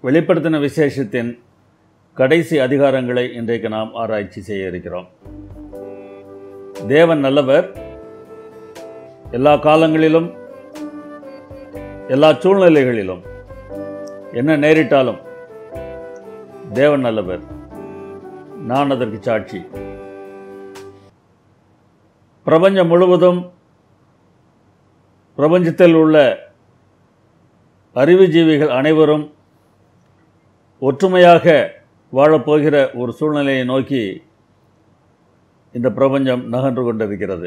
வெளிப்படுத்தின விசேஷத்தின் கடைசி அதிகாரங்களை இன்றைக்கு நாம் ஆராய்ச்சி செய்ய இருக்கிறோம் தேவன் நல்லவர் எல்லா காலங்களிலும் எல்லா சூழ்நிலைகளிலும் என்ன நேரிட்டாலும் தேவன் நல்லவர் நான் அதற்கு சாட்சி பிரபஞ்சம் முழுவதும் பிரபஞ்சத்தில் உள்ள அறிவுஜீவிகள் அனைவரும் ஒற்றுமையாக வாழப்போகிற ஒரு சூழ்நிலையை நோக்கி இந்த பிரபஞ்சம் நகன்று கொண்டிருக்கிறது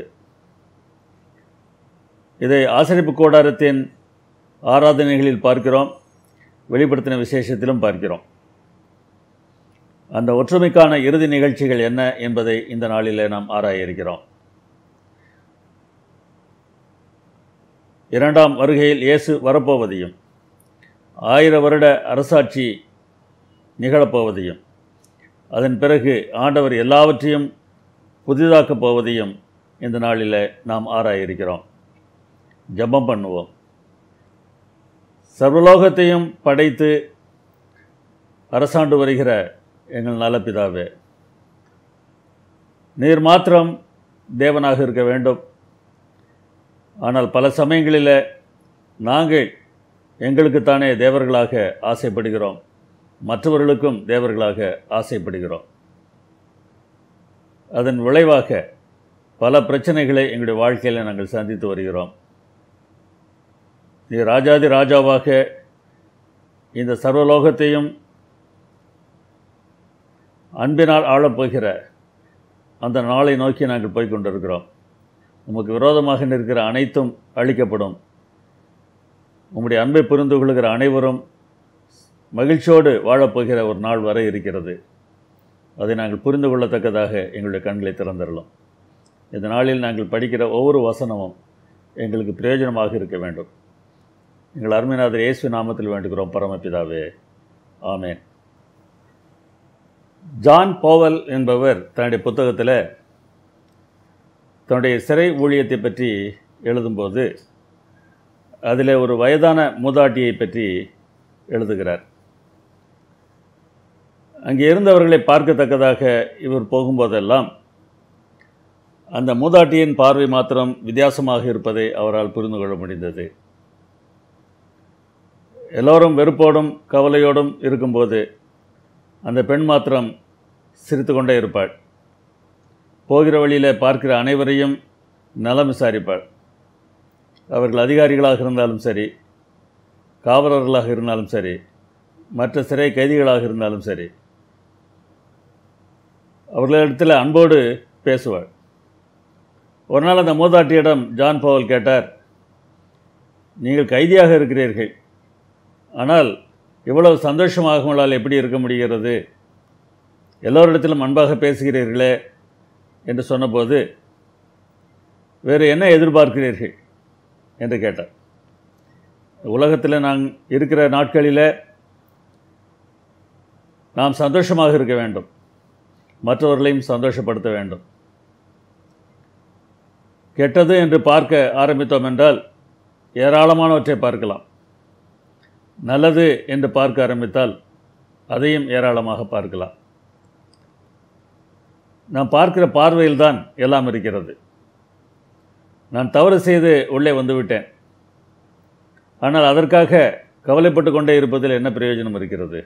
இதை ஆசிரிப்பு கூடாரத்தின் ஆராதனைகளில் பார்க்கிறோம் வெளிப்படுத்தின விசேஷத்திலும் பார்க்கிறோம் அந்த ஒற்றுமைக்கான இறுதி நிகழ்ச்சிகள் என்ன என்பதை இந்த நாளிலே நாம் ஆராய இருக்கிறோம் இரண்டாம் வருகையில் இயேசு வரப்போவதையும் ஆயிர வருட அரசாட்சி நிகழப்போவதையும் அதன் பிறகு ஆண்டவர் எல்லாவற்றையும் புதிதாக்கப் போவதையும் இந்த நாளில் நாம் ஆராய இருக்கிறோம் ஜெபம் பண்ணுவோம் சர்வலோகத்தையும் படைத்து அரசாண்டு வருகிற எங்கள் நல்ல பிதாவே நீர் மாத்திரம் தேவனாக இருக்க வேண்டும் ஆனால் பல சமயங்களில் நாங்கள் எங்களுக்குத்தானே தேவர்களாக ஆசைப்படுகிறோம் மற்றவர்களுக்கும் தேவர்களாக ஆசைப்படுகிறோம் அதன் விளைவாக பல பிரச்சனைகளை எங்களுடைய வாழ்க்கையில் நாங்கள் சந்தித்து வருகிறோம் நீ ராஜாதி ராஜாவாக இந்த சர்வலோகத்தையும் அன்பினால் ஆளப்போகிற அந்த நாளை நோக்கி நாங்கள் போய் கொண்டிருக்கிறோம் உமக்கு விரோதமாக நிற்கிற அனைத்தும் அழிக்கப்படும் உம்முடைய அன்பை புரிந்து கொள்கிற அனைவரும் மகிழ்ச்சியோடு வாழப்போகிற ஒரு நாள் வர இருக்கிறது அதை நாங்கள் புரிந்து கொள்ளத்தக்கதாக எங்களுடைய கண்களை திறந்துடலாம் இந்த நாளில் நாங்கள் படிக்கிற ஒவ்வொரு வசனமும் எங்களுக்கு பிரயோஜனமாக இருக்க வேண்டும் எங்கள் அருமைநாதர் இயேசு நாமத்தில் வேண்டுகிறோம் பரமபிதாவே ஆமேன் ஜான் போவல் என்பவர் தன்னுடைய புத்தகத்தில் தன்னுடைய சிறை ஊழியத்தை பற்றி எழுதும்போது அதில் ஒரு வயதான மூதாட்டியை பற்றி எழுதுகிறார் அங்கே இருந்தவர்களை பார்க்கத்தக்கதாக இவர் போகும்போதெல்லாம் அந்த மூதாட்டியின் பார்வை மாத்திரம் வித்தியாசமாக இருப்பதை அவரால் புரிந்து கொள்ள முடிந்தது எல்லோரும் வெறுப்போடும் கவலையோடும் இருக்கும்போது அந்த பெண் மாத்திரம் சிரித்து கொண்டே இருப்பாள் போகிற வழியில் பார்க்கிற அனைவரையும் நலம் விசாரிப்பாள் அவர்கள் அதிகாரிகளாக இருந்தாலும் சரி காவலர்களாக இருந்தாலும் சரி மற்ற சிறை கைதிகளாக இருந்தாலும் சரி அவர்களிடத்தில் அன்போடு பேசுவாள் ஒரு நாள் அந்த மூதாட்டியிடம் ஜான் பவல் கேட்டார் நீங்கள் கைதியாக இருக்கிறீர்கள் ஆனால் இவ்வளவு சந்தோஷமாக உங்களால் எப்படி இருக்க முடிகிறது எல்லோரிடத்திலும் அன்பாக பேசுகிறீர்களே என்று சொன்னபோது வேறு என்ன எதிர்பார்க்கிறீர்கள் என்று கேட்டார் உலகத்தில் நான் இருக்கிற நாட்களில் நாம் சந்தோஷமாக இருக்க வேண்டும் மற்றவர்களையும் சந்தோஷப்படுத்த வேண்டும் கெட்டது என்று பார்க்க ஆரம்பித்தோம் என்றால் ஏராளமானவற்றை பார்க்கலாம் நல்லது என்று பார்க்க ஆரம்பித்தால் அதையும் ஏராளமாக பார்க்கலாம் நாம் பார்க்கிற பார்வையில்தான் எல்லாம் இருக்கிறது நான் தவறு செய்து உள்ளே வந்துவிட்டேன் ஆனால் அதற்காக கவலைப்பட்டு கொண்டே இருப்பதில் என்ன பிரயோஜனம் இருக்கிறது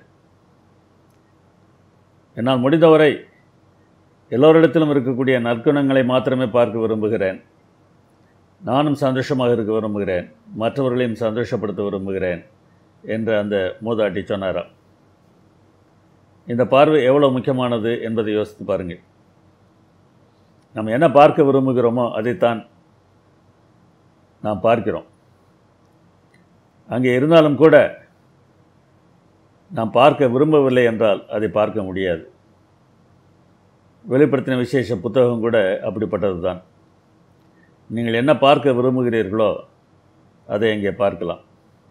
என்னால் முடிந்தவரை எல்லோரிடத்திலும் இருக்கக்கூடிய நற்குணங்களை மாத்திரமே பார்க்க விரும்புகிறேன் நானும் சந்தோஷமாக இருக்க விரும்புகிறேன் மற்றவர்களையும் சந்தோஷப்படுத்த விரும்புகிறேன் என்று அந்த மூதாட்டி சொன்னாராம் இந்த பார்வை எவ்வளோ முக்கியமானது என்பதை யோசித்து பாருங்கள் நம்ம என்ன பார்க்க விரும்புகிறோமோ அதைத்தான் நாம் பார்க்கிறோம் அங்கே இருந்தாலும் கூட நாம் பார்க்க விரும்பவில்லை என்றால் அதை பார்க்க முடியாது வெளிப்படுத்தின விசேஷ புத்தகம் கூட அப்படிப்பட்டது தான் நீங்கள் என்ன பார்க்க விரும்புகிறீர்களோ அதை அங்கே பார்க்கலாம்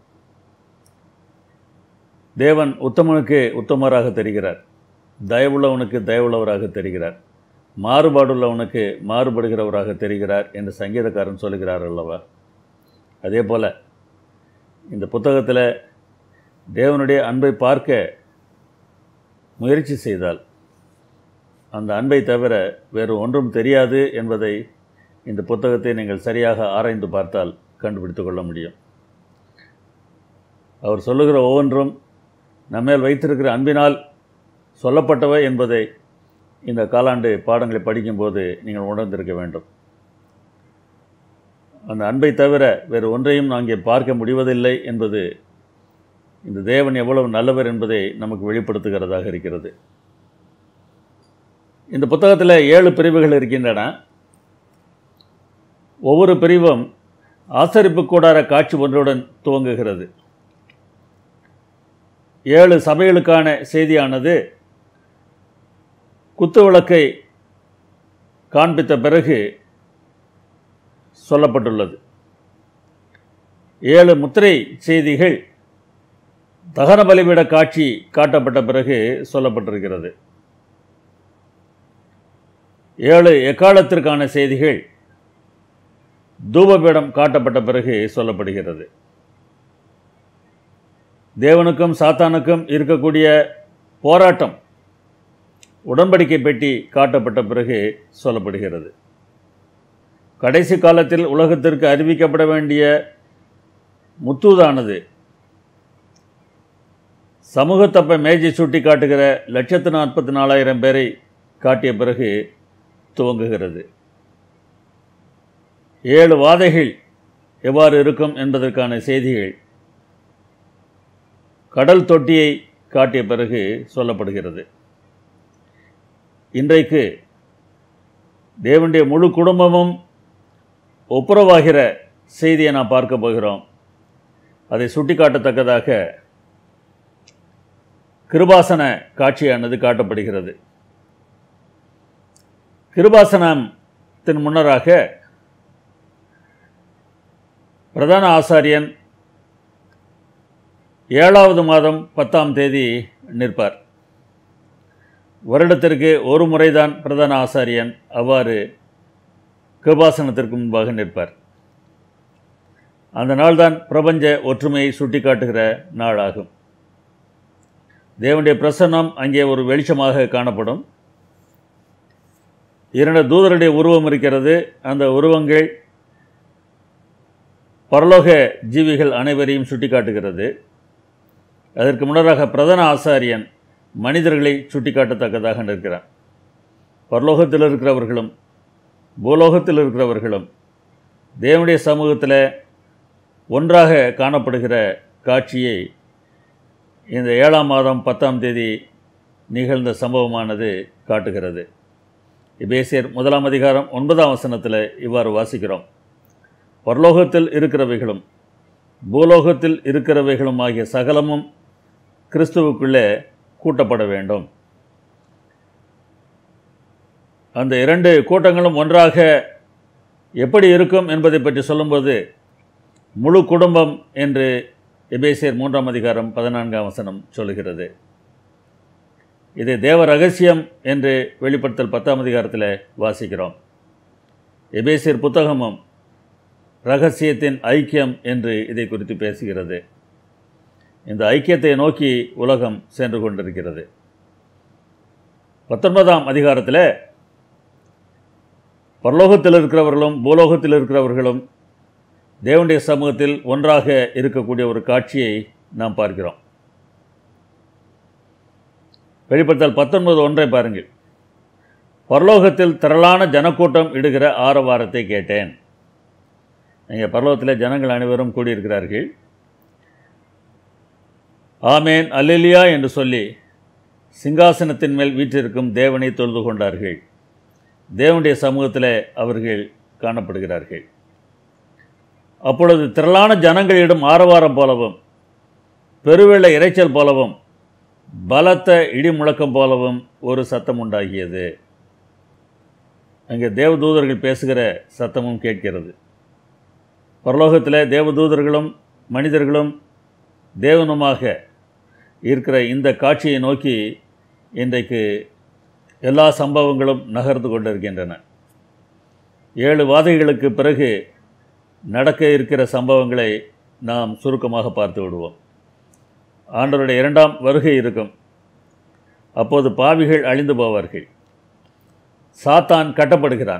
தேவன் உத்தமனுக்கு உத்தமராக தெரிகிறார் தயவுள்ளவனுக்கு தயவுள்ளவராக தெரிகிறார் மாறுபாடுள்ளவனுக்கு மாறுபடுகிறவராக தெரிகிறார் என்று சங்கீதக்காரன் சொல்லுகிறார் அல்லவா அதே போல் இந்த புத்தகத்தில் தேவனுடைய அன்பை பார்க்க முயற்சி செய்தால் அந்த அன்பை தவிர வேறு ஒன்றும் தெரியாது என்பதை இந்த புத்தகத்தை நீங்கள் சரியாக ஆராய்ந்து பார்த்தால் கண்டுபிடித்து கொள்ள முடியும் அவர் சொல்லுகிற ஒவ்வொன்றும் நம்மேல் வைத்திருக்கிற அன்பினால் சொல்லப்பட்டவை என்பதை இந்த காலாண்டு பாடங்களை படிக்கும்போது நீங்கள் உணர்ந்திருக்க வேண்டும் அந்த அன்பை தவிர வேறு ஒன்றையும் நான் இங்கே பார்க்க முடிவதில்லை என்பது இந்த தேவன் எவ்வளவு நல்லவர் என்பதை நமக்கு வெளிப்படுத்துகிறதாக இருக்கிறது இந்த புத்தகத்தில் ஏழு பிரிவுகள் இருக்கின்றன ஒவ்வொரு பிரிவும் ஆசரிப்பு கூடார காட்சி ஒன்றுடன் துவங்குகிறது ஏழு சபைகளுக்கான செய்தியானது குத்துவிளக்கை காண்பித்த பிறகு சொல்லப்பட்டுள்ளது ஏழு முத்திரை செய்திகள் தகன பலிபீட காட்சி காட்டப்பட்ட பிறகு சொல்லப்பட்டிருக்கிறது ஏழு எக்காலத்திற்கான செய்திகள் தூபபீடம் காட்டப்பட்ட பிறகு சொல்லப்படுகிறது தேவனுக்கும் சாத்தானுக்கும் இருக்கக்கூடிய போராட்டம் உடன்படிக்கை பெட்டி காட்டப்பட்ட பிறகு சொல்லப்படுகிறது கடைசி காலத்தில் உலகத்திற்கு அறிவிக்கப்பட வேண்டிய முத்தூதானது சமூகத்தப்ப மேஜை சுட்டி காட்டுகிற லட்சத்து நாற்பத்தி நாலாயிரம் பேரை காட்டிய பிறகு துவங்குகிறது ஏழு வாதைகள் எவ்வாறு இருக்கும் என்பதற்கான செய்திகள் கடல் தொட்டியை காட்டிய பிறகு சொல்லப்படுகிறது இன்றைக்கு தேவனுடைய முழு குடும்பமும் ஒப்புரவாகிற செய்தியை நாம் பார்க்க போகிறோம் அதை சுட்டிக்காட்டத்தக்கதாக கிருபாசன காட்சியானது காட்டப்படுகிறது கிருபாசனத்தின் முன்னராக பிரதான ஆசாரியன் ஏழாவது மாதம் பத்தாம் தேதி நிற்பார் வருடத்திற்கு ஒரு முறைதான் பிரதான ஆசாரியன் அவ்வாறு கிருபாசனத்திற்கு முன்பாக நிற்பார் அந்த நாள்தான் பிரபஞ்ச ஒற்றுமையை சுட்டிக்காட்டுகிற நாளாகும் தேவனுடைய பிரசன்னம் அங்கே ஒரு வெளிச்சமாக காணப்படும் இரண்டு தூதருடைய உருவம் இருக்கிறது அந்த உருவங்கள் பரலோக ஜீவிகள் அனைவரையும் சுட்டிக்காட்டுகிறது அதற்கு முன்னராக பிரதான ஆசாரியன் மனிதர்களை சுட்டிக்காட்டத்தக்கதாக நிற்கிறான் பரலோகத்தில் இருக்கிறவர்களும் பூலோகத்தில் இருக்கிறவர்களும் தேவனுடைய சமூகத்தில் ஒன்றாக காணப்படுகிற காட்சியை இந்த ஏழாம் மாதம் பத்தாம் தேதி நிகழ்ந்த சம்பவமானது காட்டுகிறது எபேசியர் முதலாம் அதிகாரம் ஒன்பதாம் வசனத்தில் இவ்வாறு வாசிக்கிறோம் பரலோகத்தில் இருக்கிறவைகளும் பூலோகத்தில் இருக்கிறவைகளும் ஆகிய சகலமும் கிறிஸ்துவுக்குள்ளே கூட்டப்பட வேண்டும் அந்த இரண்டு கூட்டங்களும் ஒன்றாக எப்படி இருக்கும் என்பதை பற்றி சொல்லும்போது முழு குடும்பம் என்று எபேசியர் மூன்றாம் அதிகாரம் பதினான்காம் வசனம் சொல்லுகிறது இது தேவ ரகசியம் என்று வெளிப்படுத்தல் பத்தாம் அதிகாரத்தில் வாசிக்கிறோம் எபேசியர் புத்தகமும் ரகசியத்தின் ஐக்கியம் என்று இதை குறித்து பேசுகிறது இந்த ஐக்கியத்தை நோக்கி உலகம் சென்று கொண்டிருக்கிறது பத்தொன்பதாம் அதிகாரத்தில் பரலோகத்தில் இருக்கிறவர்களும் பூலோகத்தில் இருக்கிறவர்களும் தேவனுடைய சமூகத்தில் ஒன்றாக இருக்கக்கூடிய ஒரு காட்சியை நாம் பார்க்கிறோம் வெளிப்படுத்தல் பத்தொன்பது ஒன்றை பாருங்கள் பரலோகத்தில் திரளான ஜனக்கூட்டம் இடுகிற ஆரவாரத்தை கேட்டேன் இங்கே பரலோகத்தில் ஜனங்கள் அனைவரும் கூடியிருக்கிறார்கள் ஆமேன் அல்லிலியா என்று சொல்லி சிங்காசனத்தின் மேல் வீற்றிருக்கும் தேவனை தொழுது கொண்டார்கள் தேவனுடைய சமூகத்தில் அவர்கள் காணப்படுகிறார்கள் அப்பொழுது திரளான ஜனங்களிடம் ஆரவாரம் போலவும் பெருவெள்ள இரைச்சல் போலவும் பலத்த இடி முழக்கம் போலவும் ஒரு சத்தம் உண்டாகியது அங்கே தேவதூதர்கள் பேசுகிற சத்தமும் கேட்கிறது பரலோகத்தில் தேவதூதர்களும் மனிதர்களும் தேவனுமாக இருக்கிற இந்த காட்சியை நோக்கி இன்றைக்கு எல்லா சம்பவங்களும் நகர்ந்து கொண்டிருக்கின்றன ஏழு வாதைகளுக்கு பிறகு நடக்க இருக்கிற சம்பவங்களை நாம் சுருக்கமாக பார்த்து விடுவோம் ஆண்டவருடைய இரண்டாம் வருகை இருக்கும் அப்போது பாவிகள் அழிந்து போவார்கள் சாத்தான் கட்டப்படுகிறான்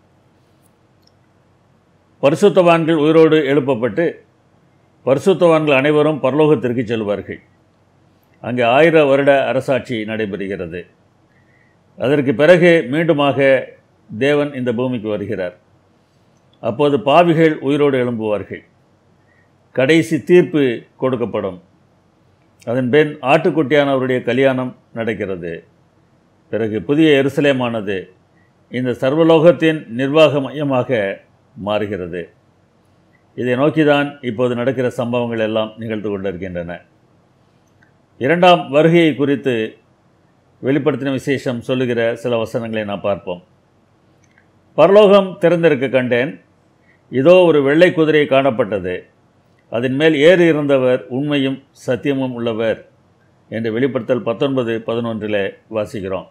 பரிசுத்தவான்கள் உயிரோடு எழுப்பப்பட்டு பரிசுத்தவான்கள் அனைவரும் பரலோகத்திற்கு செல்வார்கள் அங்கே ஆயிர வருட அரசாட்சி நடைபெறுகிறது அதற்கு பிறகு மீண்டுமாக தேவன் இந்த பூமிக்கு வருகிறார் அப்போது பாவிகள் உயிரோடு எழும்புவார்கள் கடைசி தீர்ப்பு கொடுக்கப்படும் அதன் பின் ஆட்டுக்குட்டியானவருடைய கல்யாணம் நடக்கிறது பிறகு புதிய எருசலேமானது இந்த சர்வலோகத்தின் நிர்வாக மையமாக மாறுகிறது இதை நோக்கிதான் இப்போது நடக்கிற சம்பவங்கள் எல்லாம் நிகழ்ந்து கொண்டிருக்கின்றன இரண்டாம் வருகையை குறித்து வெளிப்படுத்தின விசேஷம் சொல்லுகிற சில வசனங்களை நாம் பார்ப்போம் பரலோகம் திறந்திருக்க கண்டேன் இதோ ஒரு வெள்ளை குதிரை காணப்பட்டது அதன் மேல் ஏறி இருந்தவர் உண்மையும் சத்தியமும் உள்ளவர் என்று வெளிப்படுத்தல் பத்தொன்பது பதினொன்றில் வாசிக்கிறோம்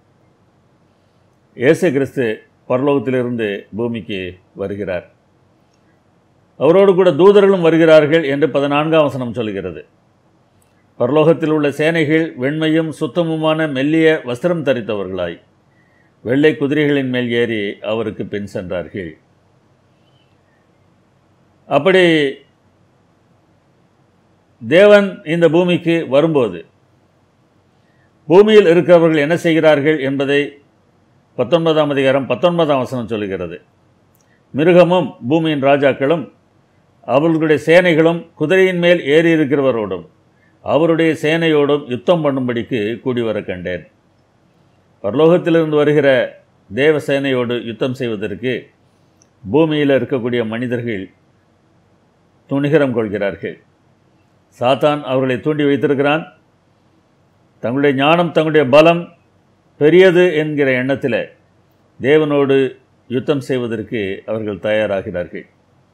இயேசு கிறிஸ்து பரலோகத்திலிருந்து பூமிக்கு வருகிறார் அவரோடு கூட தூதர்களும் வருகிறார்கள் என்று பதினான்காம் வசனம் சொல்கிறது பரலோகத்தில் உள்ள சேனைகள் வெண்மையும் சுத்தமுமான மெல்லிய வஸ்திரம் தரித்தவர்களாய் வெள்ளை குதிரைகளின் மேல் ஏறி அவருக்கு பின் சென்றார்கள் அப்படி தேவன் இந்த பூமிக்கு வரும்போது பூமியில் இருக்கிறவர்கள் என்ன செய்கிறார்கள் என்பதை பத்தொன்பதாம் அதிகாரம் பத்தொன்பதாம் வசனம் சொல்கிறது மிருகமும் பூமியின் ராஜாக்களும் அவர்களுடைய சேனைகளும் குதிரையின் மேல் ஏறி இருக்கிறவரோடும் அவருடைய சேனையோடும் யுத்தம் பண்ணும்படிக்கு கூடி வர கண்டேன் பரலோகத்திலிருந்து வருகிற தேவ சேனையோடு யுத்தம் செய்வதற்கு பூமியில் இருக்கக்கூடிய மனிதர்கள் துணிகரம் கொள்கிறார்கள் சாத்தான் அவர்களை தூண்டி வைத்திருக்கிறான் தங்களுடைய ஞானம் தங்களுடைய பலம் பெரியது என்கிற எண்ணத்தில் தேவனோடு யுத்தம் செய்வதற்கு அவர்கள் தயாராகிறார்கள்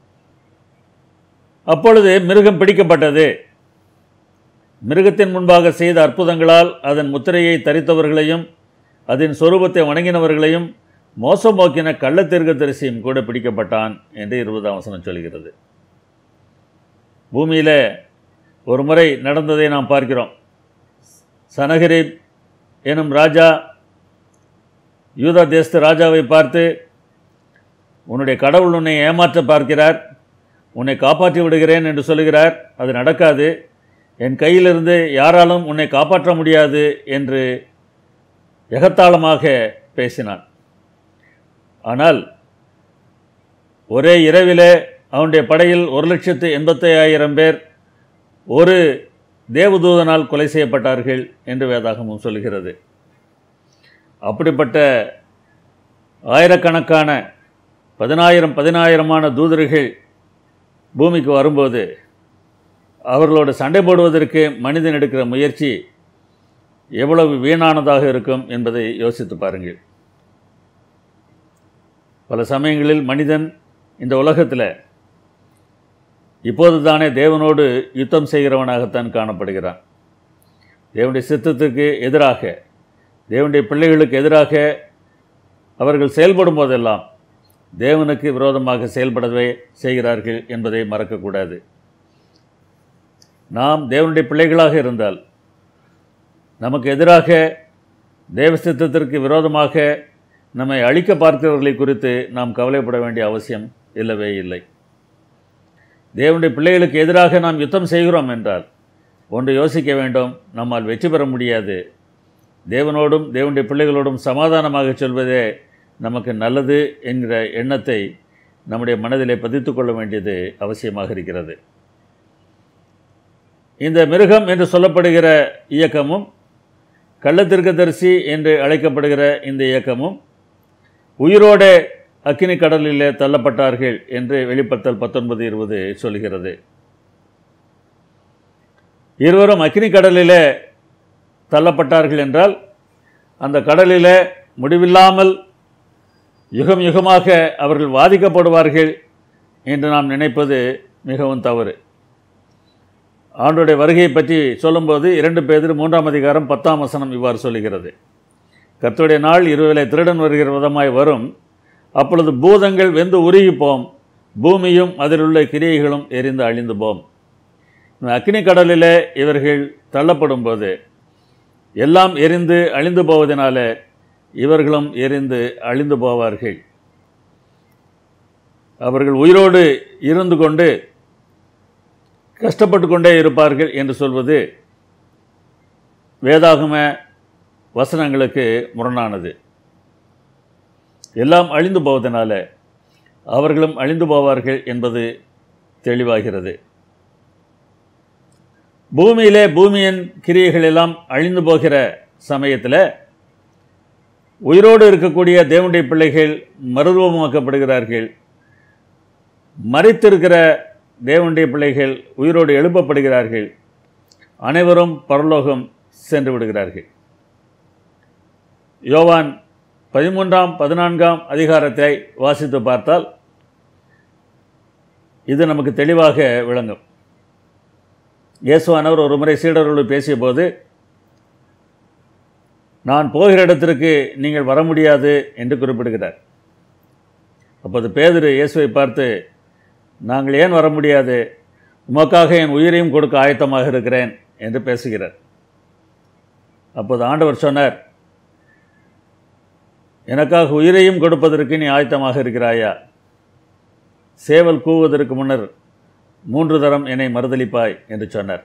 அப்பொழுது மிருகம் பிடிக்கப்பட்டது மிருகத்தின் முன்பாக செய்த அற்புதங்களால் அதன் முத்திரையை தரித்தவர்களையும் அதன் சொரூபத்தை வணங்கினவர்களையும் மோசம் போக்கின கள்ளத்தீர்க்கதரிசியும் கூட பிடிக்கப்பட்டான் என்று இருபதாம் வசனம் சொல்கிறது பூமியில் ஒரு முறை நடந்ததை நாம் பார்க்கிறோம் சனகரிப் எனும் ராஜா யூதா தேசத்து ராஜாவை பார்த்து உன்னுடைய கடவுள் உன்னை ஏமாற்ற பார்க்கிறார் உன்னை காப்பாற்றி விடுகிறேன் என்று சொல்லுகிறார் அது நடக்காது என் கையிலிருந்து யாராலும் உன்னை காப்பாற்ற முடியாது என்று எகத்தாளமாக பேசினான் ஆனால் ஒரே இரவிலே அவனுடைய படையில் ஒரு லட்சத்து எண்பத்தி ஆயிரம் பேர் ஒரு தேவதூதனால் கொலை செய்யப்பட்டார்கள் என்று வேதாகமும் சொல்கிறது அப்படிப்பட்ட ஆயிரக்கணக்கான பதினாயிரம் பதினாயிரமான தூதர்கள் பூமிக்கு வரும்போது அவர்களோடு சண்டை போடுவதற்கு மனிதன் எடுக்கிற முயற்சி எவ்வளவு வீணானதாக இருக்கும் என்பதை யோசித்து பாருங்கள் பல சமயங்களில் மனிதன் இந்த உலகத்தில் இப்போது தானே தேவனோடு யுத்தம் செய்கிறவனாகத்தான் காணப்படுகிறான் தேவனுடைய சித்தத்துக்கு எதிராக தேவனுடைய பிள்ளைகளுக்கு எதிராக அவர்கள் செயல்படும் போதெல்லாம் தேவனுக்கு விரோதமாக செயல்படவே செய்கிறார்கள் என்பதை மறக்கக்கூடாது நாம் தேவனுடைய பிள்ளைகளாக இருந்தால் நமக்கு எதிராக தேவ சித்தத்திற்கு விரோதமாக நம்மை அழிக்க பார்க்கிறவர்களை குறித்து நாம் கவலைப்பட வேண்டிய அவசியம் இல்லவே இல்லை தேவனுடைய பிள்ளைகளுக்கு எதிராக நாம் யுத்தம் செய்கிறோம் என்றால் ஒன்று யோசிக்க வேண்டும் நம்மால் வெற்றி பெற முடியாது தேவனோடும் தேவனுடைய பிள்ளைகளோடும் சமாதானமாக சொல்வதே நமக்கு நல்லது என்கிற எண்ணத்தை நம்முடைய மனதிலே பதித்து கொள்ள வேண்டியது அவசியமாக இருக்கிறது இந்த மிருகம் என்று சொல்லப்படுகிற இயக்கமும் கள்ளத்திற்கதரிசி என்று அழைக்கப்படுகிற இந்த இயக்கமும் உயிரோட அக்கினி கடலிலே தள்ளப்பட்டார்கள் என்று வெளிப்படுத்தல் பத்தொன்பது இருபது சொல்கிறது இருவரும் அக்கினி கடலிலே தள்ளப்பட்டார்கள் என்றால் அந்த கடலிலே முடிவில்லாமல் யுகம் யுகமாக அவர்கள் வாதிக்கப்படுவார்கள் என்று நாம் நினைப்பது மிகவும் தவறு ஆண்டுடைய வருகையை பற்றி சொல்லும்போது இரண்டு பேர் மூன்றாம் அதிகாரம் பத்தாம் வசனம் இவ்வாறு சொல்லுகிறது கர்த்தருடைய நாள் இருவேளை திருடன் வருகிற விதமாய் வரும் அப்பொழுது பூதங்கள் வெந்து உருகிப்போம் பூமியும் அதில் உள்ள கிரியைகளும் எரிந்து அழிந்து போம் இந்த அக்னி கடலிலே இவர்கள் தள்ளப்படும்போது எல்லாம் எரிந்து அழிந்து போவதனால இவர்களும் எரிந்து அழிந்து போவார்கள் அவர்கள் உயிரோடு இருந்து கொண்டு கஷ்டப்பட்டு கொண்டே இருப்பார்கள் என்று சொல்வது வேதாகம வசனங்களுக்கு முரணானது எல்லாம் அழிந்து போவதனால அவர்களும் அழிந்து போவார்கள் என்பது தெளிவாகிறது பூமியிலே பூமியின் கிரியைகள் எல்லாம் அழிந்து போகிற சமயத்தில் உயிரோடு இருக்கக்கூடிய தேவனுடைய பிள்ளைகள் மருத்துவமாக்கப்படுகிறார்கள் மறித்திருக்கிற தேவனுடைய பிள்ளைகள் உயிரோடு எழுப்பப்படுகிறார்கள் அனைவரும் பரலோகம் சென்று விடுகிறார்கள் யோவான் பதிமூன்றாம் பதினான்காம் அதிகாரத்தை வாசித்து பார்த்தால் இது நமக்கு தெளிவாக விளங்கும் இயேசுவானவர் ஒரு முறை சீடர்களோடு பேசிய போது நான் போகிற இடத்திற்கு நீங்கள் வர முடியாது என்று குறிப்பிடுகிறார் அப்போது பேதுரு இயேசுவை பார்த்து நாங்கள் ஏன் வர முடியாது உமக்காக என் உயிரையும் கொடுக்க ஆயத்தமாக இருக்கிறேன் என்று பேசுகிறார் அப்போது ஆண்டவர் சொன்னார் எனக்காக உயிரையும் கொடுப்பதற்கு நீ ஆயத்தமாக இருக்கிறாயா சேவல் கூவுவதற்கு முன்னர் மூன்று தரம் என்னை மறுதளிப்பாய் என்று சொன்னார்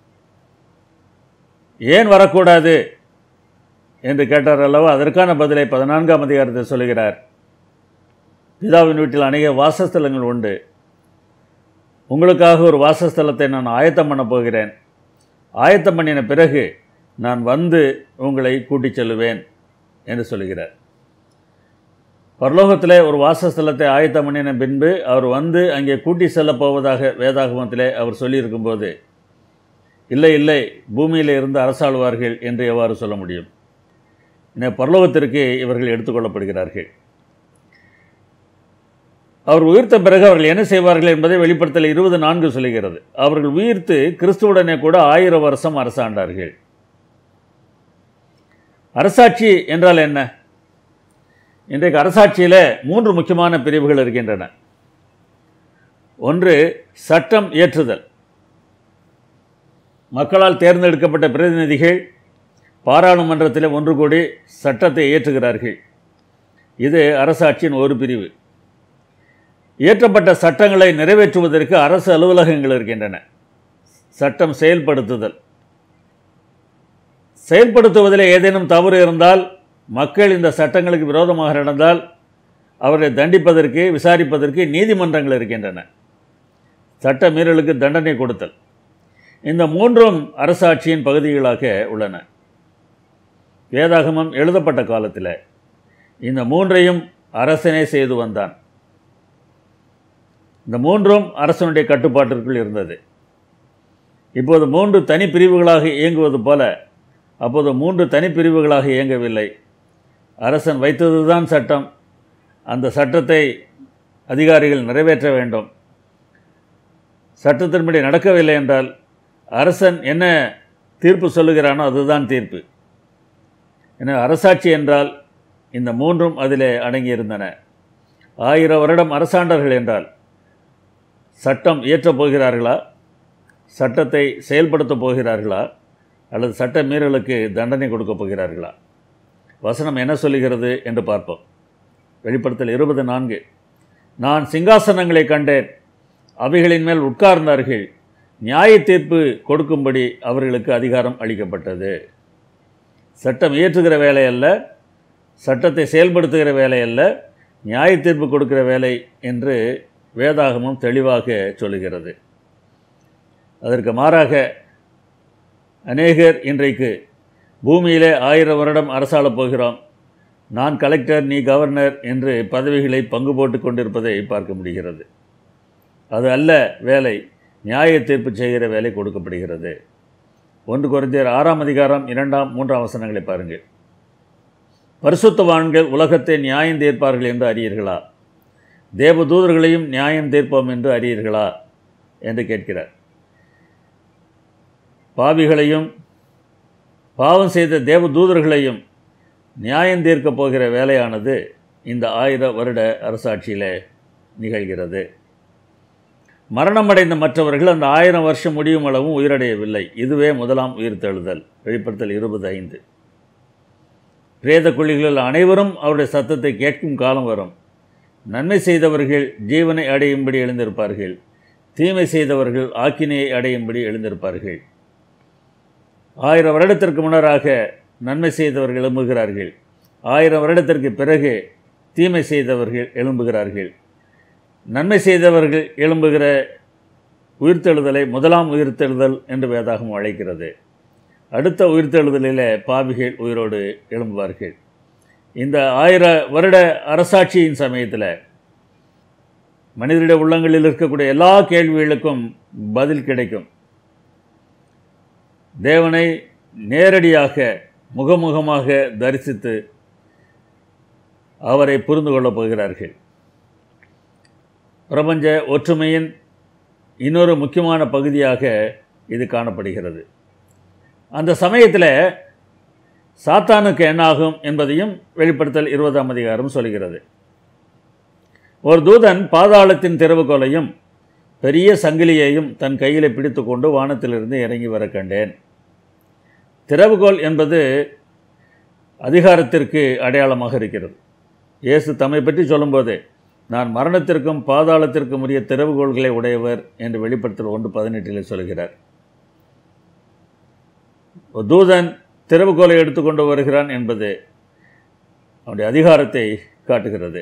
ஏன் வரக்கூடாது என்று கேட்டார் அல்லவா அதற்கான பதிலை பதினான்காம் அதிகாரத்தில் சொல்கிறார் பிதாவின் வீட்டில் அநேக வாசஸ்தலங்கள் உண்டு உங்களுக்காக ஒரு வாசஸ்தலத்தை நான் ஆயத்தம் பண்ண போகிறேன் ஆயத்தம் பண்ணின பிறகு நான் வந்து உங்களை கூட்டிச் செல்லுவேன் என்று சொல்கிறார் பரலோகத்திலே ஒரு வாசஸ்தலத்தை ஆயத்தம் பண்ணின பின்பு அவர் வந்து அங்கே கூட்டி செல்லப் போவதாக வேதாகமத்திலே அவர் சொல்லியிருக்கும்போது இல்லை இல்லை பூமியில் இருந்து அரசாளுவார்கள் என்று எவ்வாறு சொல்ல முடியும் இந்த பரலோகத்திற்கு இவர்கள் எடுத்துக்கொள்ளப்படுகிறார்கள் அவர் உயிர்த்த பிறகு அவர்கள் என்ன செய்வார்கள் என்பதை வெளிப்படுத்தல் இருபது நான்கு சொல்லுகிறது அவர்கள் உயிர்த்து கிறிஸ்துவுடனே கூட ஆயிரம் வருஷம் அரசாண்டார்கள் அரசாட்சி என்றால் என்ன இன்றைக்கு அரசாட்சியில் மூன்று முக்கியமான பிரிவுகள் இருக்கின்றன ஒன்று சட்டம் இயற்றுதல் மக்களால் தேர்ந்தெடுக்கப்பட்ட பிரதிநிதிகள் பாராளுமன்றத்தில் ஒன்று கூடி சட்டத்தை இயற்றுகிறார்கள் இது அரசாட்சியின் ஒரு பிரிவு இயற்றப்பட்ட சட்டங்களை நிறைவேற்றுவதற்கு அரசு அலுவலகங்கள் இருக்கின்றன சட்டம் செயல்படுத்துதல் செயல்படுத்துவதில் ஏதேனும் தவறு இருந்தால் மக்கள் இந்த சட்டங்களுக்கு விரோதமாக நடந்தால் அவர்களை தண்டிப்பதற்கு விசாரிப்பதற்கு நீதிமன்றங்கள் இருக்கின்றன சட்ட மீறலுக்கு தண்டனை கொடுத்தல் இந்த மூன்றும் அரசாட்சியின் பகுதிகளாக உள்ளன வேதாகமம் எழுதப்பட்ட காலத்தில் இந்த மூன்றையும் அரசனே செய்து வந்தான் இந்த மூன்றும் அரசனுடைய கட்டுப்பாட்டிற்குள் இருந்தது இப்போது மூன்று தனிப்பிரிவுகளாக இயங்குவது போல அப்போது மூன்று தனிப்பிரிவுகளாக இயங்கவில்லை அரசன் வைத்ததுதான் சட்டம் அந்த சட்டத்தை அதிகாரிகள் நிறைவேற்ற வேண்டும் சட்டத்தின்படி நடக்கவில்லை என்றால் அரசன் என்ன தீர்ப்பு சொல்லுகிறானோ அதுதான் தீர்ப்பு என அரசாட்சி என்றால் இந்த மூன்றும் அதிலே அடங்கியிருந்தன ஆயிரம் வருடம் அரசாண்டர்கள் என்றால் சட்டம் இயற்றப் போகிறார்களா சட்டத்தை செயல்படுத்தப் போகிறார்களா அல்லது சட்ட மீறலுக்கு தண்டனை கொடுக்கப் போகிறார்களா வசனம் என்ன சொல்லுகிறது என்று பார்ப்போம் வெளிப்படுத்தல் இருபது நான்கு நான் சிங்காசனங்களை கண்டேன் அவைகளின் மேல் உட்கார்ந்தார்கள் நியாய தீர்ப்பு கொடுக்கும்படி அவர்களுக்கு அதிகாரம் அளிக்கப்பட்டது சட்டம் இயற்றுகிற வேலை அல்ல சட்டத்தை செயல்படுத்துகிற வேலை அல்ல நியாய தீர்ப்பு கொடுக்கிற வேலை என்று வேதாகமும் தெளிவாக சொல்லுகிறது அதற்கு மாறாக அநேகர் இன்றைக்கு பூமியிலே ஆயிரம் வருடம் அரசாளப் போகிறோம் நான் கலெக்டர் நீ கவர்னர் என்று பதவிகளை பங்கு போட்டு கொண்டிருப்பதை பார்க்க முடிகிறது அது அல்ல வேலை நியாய தீர்ப்பு செய்கிற வேலை கொடுக்கப்படுகிறது ஒன்று குறைந்தர் ஆறாம் அதிகாரம் இரண்டாம் மூன்றாம் வசனங்களை பாருங்கள் பரிசுத்தவான்கள் உலகத்தை நியாயம் தீர்ப்பார்கள் என்று அறியீர்களா தேவதூதர்களையும் நியாயம் தீர்ப்போம் என்று அறியீர்களா என்று கேட்கிறார் பாவிகளையும் பாவம் செய்த தேவதூதர்களையும் நியாயம் தீர்க்கப் போகிற வேலையானது இந்த ஆயிர வருட அரசாட்சியில் நிகழ்கிறது மரணமடைந்த மற்றவர்கள் அந்த ஆயிரம் வருஷம் முடியும் அளவும் உயிரடையவில்லை இதுவே முதலாம் உயிர்த்தெழுதல் வெளிப்படுத்தல் இருபது ஐந்து பிரேத குழிகளில் அனைவரும் அவருடைய சத்தத்தை கேட்கும் காலம் வரும் நன்மை செய்தவர்கள் ஜீவனை அடையும்படி எழுந்திருப்பார்கள் தீமை செய்தவர்கள் ஆக்கினையை அடையும்படி எழுந்திருப்பார்கள் ஆயிரம் வருடத்திற்கு முன்னராக நன்மை செய்தவர்கள் எழும்புகிறார்கள் ஆயிரம் வருடத்திற்கு பிறகு தீமை செய்தவர்கள் எழும்புகிறார்கள் நன்மை செய்தவர்கள் எழும்புகிற உயிர்த்தெழுதலை முதலாம் உயிர்த்தெழுதல் என்று வேதாகம் அழைக்கிறது அடுத்த உயிர்த்தெழுதலில் பாவிகள் உயிரோடு எழும்புவார்கள் இந்த ஆயிர வருட அரசாட்சியின் சமயத்தில் மனிதனுடைய உள்ளங்களில் இருக்கக்கூடிய எல்லா கேள்விகளுக்கும் பதில் கிடைக்கும் தேவனை நேரடியாக முகமுகமாக தரிசித்து அவரை புரிந்து கொள்ளப் போகிறார்கள் பிரபஞ்ச ஒற்றுமையின் இன்னொரு முக்கியமான பகுதியாக இது காணப்படுகிறது அந்த சமயத்தில் சாத்தானுக்கு என்னாகும் என்பதையும் வெளிப்படுத்தல் இருபதாம் அதிகாரம் சொல்கிறது ஒரு தூதன் பாதாளத்தின் திறவுகோலையும் பெரிய சங்கிலியையும் தன் கையில் பிடித்து கொண்டு வானத்திலிருந்து இறங்கி வர கண்டேன் திறவுகோல் என்பது அதிகாரத்திற்கு அடையாளமாக இருக்கிறது இயேசு தம்மை பற்றி சொல்லும்போது நான் மரணத்திற்கும் பாதாளத்திற்கும் உரிய திறவுகோள்களை உடையவர் என்று வெளிப்படுத்தல் ஒன்று பதினெட்டில் சொல்கிறார் ஒரு தூதன் திறவுகோலை எடுத்துக்கொண்டு வருகிறான் என்பது அவனுடைய அதிகாரத்தை காட்டுகிறது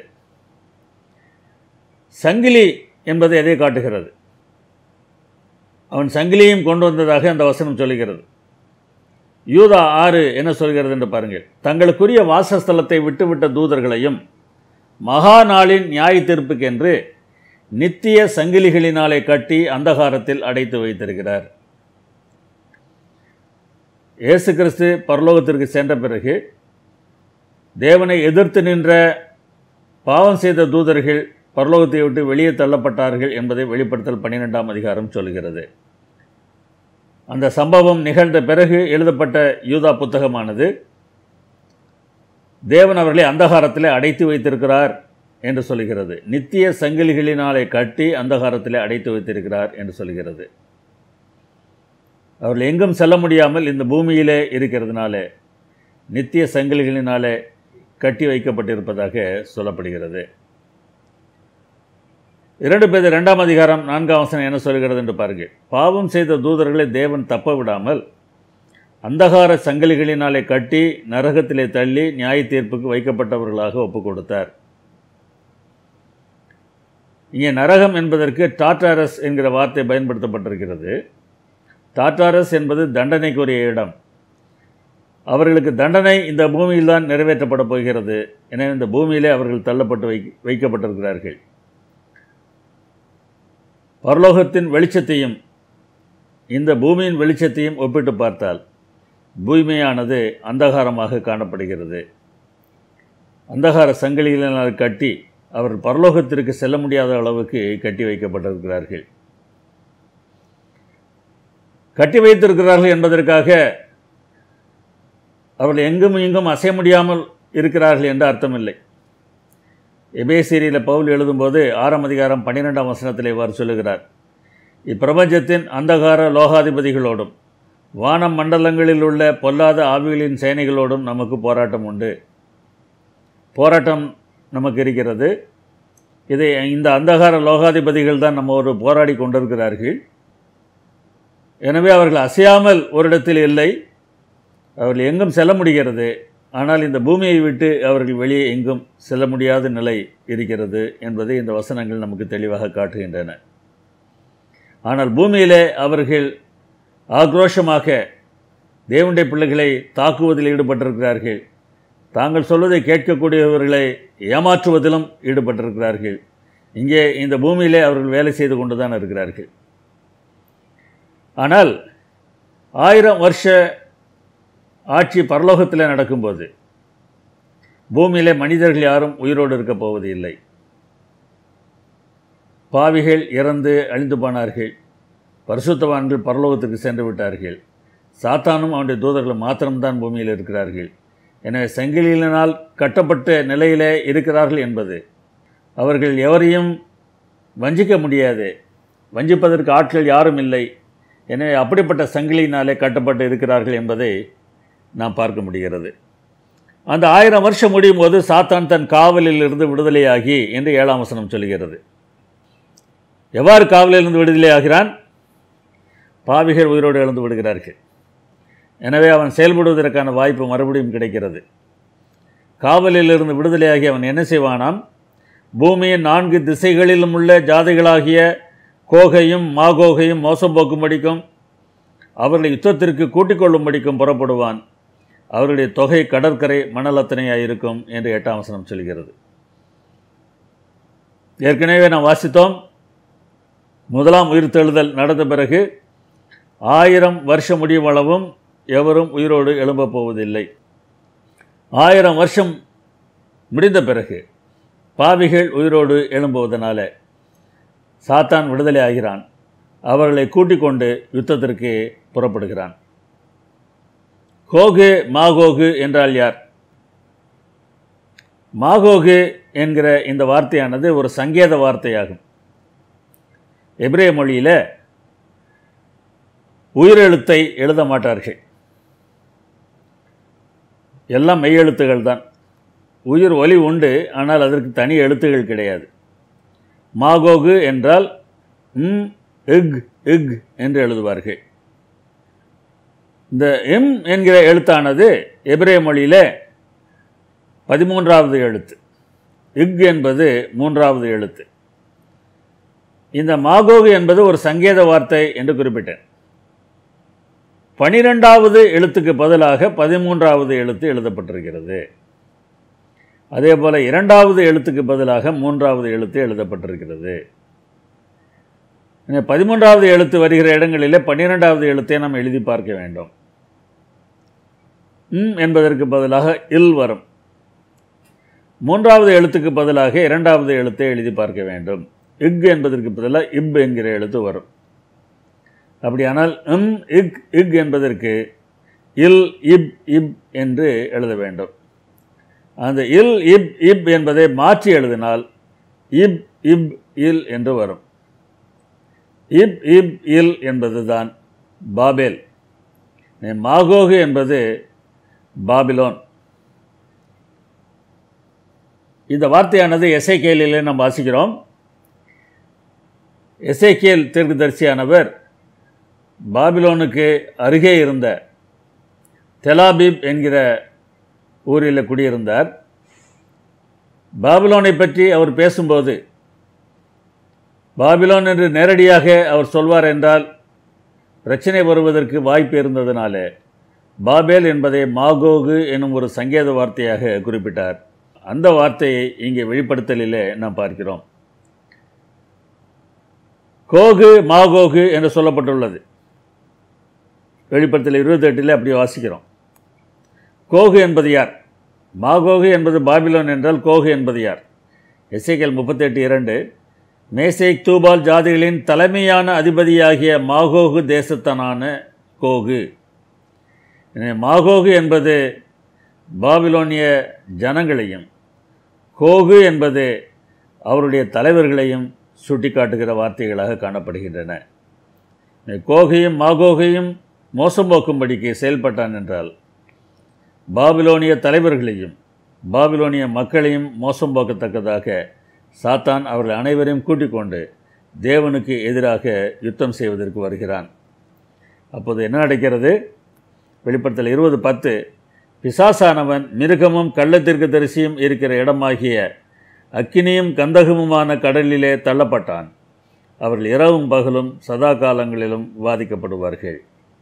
சங்கிலி என்பது எதை காட்டுகிறது அவன் சங்கிலியும் கொண்டு வந்ததாக அந்த வசனம் சொல்கிறது யூதா ஆறு என்ன சொல்கிறது என்று பாருங்கள் தங்களுக்குரிய வாசஸ்தலத்தை விட்டுவிட்ட தூதர்களையும் மகா நாளின் நியாய தீர்ப்புக்கென்று நித்திய சங்கிலிகளினாலே கட்டி அந்தகாரத்தில் அடைத்து வைத்திருக்கிறார் இயேசு கிறிஸ்து பரலோகத்திற்கு சென்ற பிறகு தேவனை எதிர்த்து நின்ற பாவம் செய்த தூதர்கள் பரலோகத்தை விட்டு வெளியே தள்ளப்பட்டார்கள் என்பதை வெளிப்படுத்தல் பன்னிரெண்டாம் அதிகாரம் சொல்கிறது அந்த சம்பவம் நிகழ்ந்த பிறகு எழுதப்பட்ட யூதா புத்தகமானது தேவன் அவர்களை அந்தகாரத்திலே அடைத்து வைத்திருக்கிறார் என்று சொல்கிறது நித்திய சங்கிலிகளினாலே கட்டி அந்தகாரத்திலே அடைத்து வைத்திருக்கிறார் என்று சொல்கிறது அவர்கள் எங்கும் செல்ல முடியாமல் இந்த பூமியிலே இருக்கிறதுனால நித்திய சங்கிலிகளினாலே கட்டி வைக்கப்பட்டிருப்பதாக சொல்லப்படுகிறது இரண்டு பேர் இரண்டாம் அதிகாரம் நான்காம் வசனம் என்ன சொல்கிறது என்று பாருங்கள் பாவம் செய்த தூதர்களை தேவன் தப்ப விடாமல் அந்தகார சங்கிலிகளினாலே கட்டி நரகத்திலே தள்ளி நியாய தீர்ப்புக்கு வைக்கப்பட்டவர்களாக ஒப்புக் கொடுத்தார் இங்கே நரகம் என்பதற்கு டாட்டாரஸ் என்கிற வார்த்தை பயன்படுத்தப்பட்டிருக்கிறது டாட்டாரஸ் என்பது தண்டனைக்குரிய இடம் அவர்களுக்கு தண்டனை இந்த பூமியில் தான் நிறைவேற்றப்பட போகிறது எனவே இந்த பூமியிலே அவர்கள் தள்ளப்பட்டு வை வைக்கப்பட்டிருக்கிறார்கள் பரலோகத்தின் வெளிச்சத்தையும் இந்த பூமியின் வெளிச்சத்தையும் ஒப்பிட்டு பார்த்தால் பூமியானது அந்தகாரமாக காணப்படுகிறது அந்தகார சங்கிலிகளினால் கட்டி அவர் பரலோகத்திற்கு செல்ல முடியாத அளவுக்கு கட்டி வைக்கப்பட்டிருக்கிறார்கள் கட்டி வைத்திருக்கிறார்கள் என்பதற்காக அவர்கள் எங்கும் இங்கும் அசைய முடியாமல் இருக்கிறார்கள் என்று அர்த்தமில்லை எபேசீரியில் பவுல் எழுதும்போது ஆறாம் அதிகாரம் பன்னிரெண்டாம் வசனத்தில் இவ்வாறு சொல்லுகிறார் இப்பிரபஞ்சத்தின் அந்தகார லோகாதிபதிகளோடும் வானம் மண்டலங்களில் உள்ள பொல்லாத ஆவிகளின் சேனைகளோடும் நமக்கு போராட்டம் உண்டு போராட்டம் நமக்கு இருக்கிறது இதை இந்த அந்தகார லோகாதிபதிகள் தான் நம்ம ஒரு போராடி கொண்டிருக்கிறார்கள் எனவே அவர்கள் அசையாமல் ஒரு இடத்தில் இல்லை அவர்கள் எங்கும் செல்ல முடிகிறது ஆனால் இந்த பூமியை விட்டு அவர்கள் வெளியே எங்கும் செல்ல முடியாத நிலை இருக்கிறது என்பதை இந்த வசனங்கள் நமக்கு தெளிவாக காட்டுகின்றன ஆனால் பூமியிலே அவர்கள் ஆக்ரோஷமாக தேவனுடைய பிள்ளைகளை தாக்குவதில் ஈடுபட்டிருக்கிறார்கள் தாங்கள் சொல்வதை கேட்கக்கூடியவர்களை ஏமாற்றுவதிலும் ஈடுபட்டிருக்கிறார்கள் இங்கே இந்த பூமியிலே அவர்கள் வேலை செய்து கொண்டு தான் இருக்கிறார்கள் ஆனால் ஆயிரம் வருஷ ஆட்சி பரலோகத்தில் நடக்கும்போது பூமியிலே மனிதர்கள் யாரும் உயிரோடு இருக்கப் போவது இல்லை பாவிகள் இறந்து அழிந்து போனார்கள் பரிசுத்தவான்கள் பரலோகத்துக்கு சென்று விட்டார்கள் சாத்தானும் அவனுடைய தூதர்களும் மாத்திரம்தான் பூமியில் இருக்கிறார்கள் எனவே சங்கிலியினால் கட்டப்பட்ட நிலையிலே இருக்கிறார்கள் என்பது அவர்கள் எவரையும் வஞ்சிக்க முடியாது வஞ்சிப்பதற்கு ஆட்கள் யாரும் இல்லை எனவே அப்படிப்பட்ட சங்கிலியினாலே கட்டப்பட்டு இருக்கிறார்கள் என்பதை நாம் பார்க்க முடிகிறது அந்த ஆயிரம் வருஷம் முடியும் போது சாத்தான் தன் காவலில் இருந்து விடுதலையாகி என்று ஏழாம் வசனம் சொல்கிறது எவ்வாறு காவலிலிருந்து விடுதலையாகிறான் பாவிகள் உயிரோடு இழந்து விடுகிறார்கள் எனவே அவன் செயல்படுவதற்கான வாய்ப்பு மறுபடியும் கிடைக்கிறது காவலில் இருந்து விடுதலையாகி அவன் என்ன செய்வானாம் பூமியின் நான்கு திசைகளிலும் உள்ள ஜாதிகளாகிய கோகையும் மாகோகையும் மோசம் போக்கும்படிக்கும் அவர்களை யுத்தத்திற்கு கூட்டிக் கொள்ளும்படிக்கும் புறப்படுவான் அவருடைய தொகை கடற்கரை மணலத்தனையாயிருக்கும் என்று எட்டாம் வசனம் சொல்கிறது ஏற்கனவே நாம் வாசித்தோம் முதலாம் உயிர்த்தெழுதல் நடந்த பிறகு ஆயிரம் வருஷம் முடியும் அளவும் எவரும் உயிரோடு எழும்பப் போவதில்லை ஆயிரம் வருஷம் முடிந்த பிறகு பாவிகள் உயிரோடு எழும்புவதனால சாத்தான் விடுதலை ஆகிறான் அவர்களை கூட்டிக் கொண்டு யுத்தத்திற்கு புறப்படுகிறான் கோகு மாகோகு என்றால் யார் மாகோகு என்கிற இந்த வார்த்தையானது ஒரு சங்கேத வார்த்தையாகும் எபிரேய மொழியில் உயிரெழுத்தை எழுத மாட்டார்கள் எல்லாம் மெய்யெழுத்துகள் தான் உயிர் ஒலி உண்டு ஆனால் அதற்கு தனி எழுத்துகள் கிடையாது மாகோகு என்றால் ம் இக் இக் என்று எழுதுவார்கள் இந்த எம் என்கிற எழுத்தானது எபிரேய மொழியில் பதிமூன்றாவது எழுத்து இக் என்பது மூன்றாவது எழுத்து இந்த மாகோகு என்பது ஒரு சங்கேத வார்த்தை என்று குறிப்பிட்டேன் பனிரெண்டாவது எழுத்துக்கு பதிலாக பதிமூன்றாவது எழுத்து எழுதப்பட்டிருக்கிறது அதே போல் இரண்டாவது எழுத்துக்கு பதிலாக மூன்றாவது எழுத்து எழுதப்பட்டிருக்கிறது பதிமூன்றாவது எழுத்து வருகிற இடங்களிலே பன்னிரெண்டாவது எழுத்தை நாம் எழுதி பார்க்க வேண்டும் ம் என்பதற்கு பதிலாக இல் வரும் மூன்றாவது எழுத்துக்கு பதிலாக இரண்டாவது எழுத்தை எழுதி பார்க்க வேண்டும் இக் என்பதற்கு பதிலாக இப் என்கிற எழுத்து வரும் அப்படியானால் இம் இக் இக் என்பதற்கு இல் இப் இப் என்று எழுத வேண்டும் அந்த இல் இப் இப் என்பதை மாற்றி எழுதினால் இப் இப் இல் என்று வரும் இப் இப் இல் என்பதுதான் பாபேல் மாகோகு என்பது பாபிலோன் இந்த வார்த்தையானது எசைக்கேலிலே நாம் வாசிக்கிறோம் எசைக்கேல் தீர்க்கதரிசியானவர் பாபிலோனுக்கு அருகே இருந்த தெலாபீப் என்கிற ஊரில் குடியிருந்தார் பாபிலோனை பற்றி அவர் பேசும்போது பாபிலோன் என்று நேரடியாக அவர் சொல்வார் என்றால் பிரச்சனை வருவதற்கு வாய்ப்பு இருந்ததுனால பாபேல் என்பதை மாகோகு என்னும் ஒரு சங்கேத வார்த்தையாக குறிப்பிட்டார் அந்த வார்த்தையை இங்கே வெளிப்படுத்தலிலே நாம் பார்க்கிறோம் கோகு மாகோகு என்று சொல்லப்பட்டுள்ளது வெளிப்படுத்தல் இருபத்தெட்டில் அப்படி வாசிக்கிறோம் கோகு என்பது யார் மாகோகு என்பது பாபிலோன் என்றால் கோகு என்பது யார் எஸ்ஐகல் முப்பத்தெட்டு இரண்டு மேசேக் தூபால் ஜாதிகளின் தலைமையான அதிபதியாகிய மாகோகு தேசத்தனான கோகு மாகோகு என்பது பாபிலோனிய ஜனங்களையும் கோகு என்பது அவருடைய தலைவர்களையும் சுட்டிக்காட்டுகிற வார்த்தைகளாக காணப்படுகின்றன கோகையும் மாகோகையும் மோசம் போக்கும்படிக்கு செயல்பட்டான் என்றால் பாபிலோனிய தலைவர்களையும் பாபிலோனிய மக்களையும் மோசம் போக்கத்தக்கதாக சாத்தான் அவர்கள் அனைவரையும் கூட்டிக் கொண்டு தேவனுக்கு எதிராக யுத்தம் செய்வதற்கு வருகிறான் அப்போது என்ன நடக்கிறது வெளிப்படுத்தல் இருபது பத்து பிசாசானவன் மிருகமும் கள்ளத்திற்கு தரிசியும் இருக்கிற இடமாகிய அக்கினியும் கந்தகமுமான கடலிலே தள்ளப்பட்டான் அவர்கள் இரவும் பகலும் சதா காலங்களிலும் வாதிக்கப்படுவார்கள்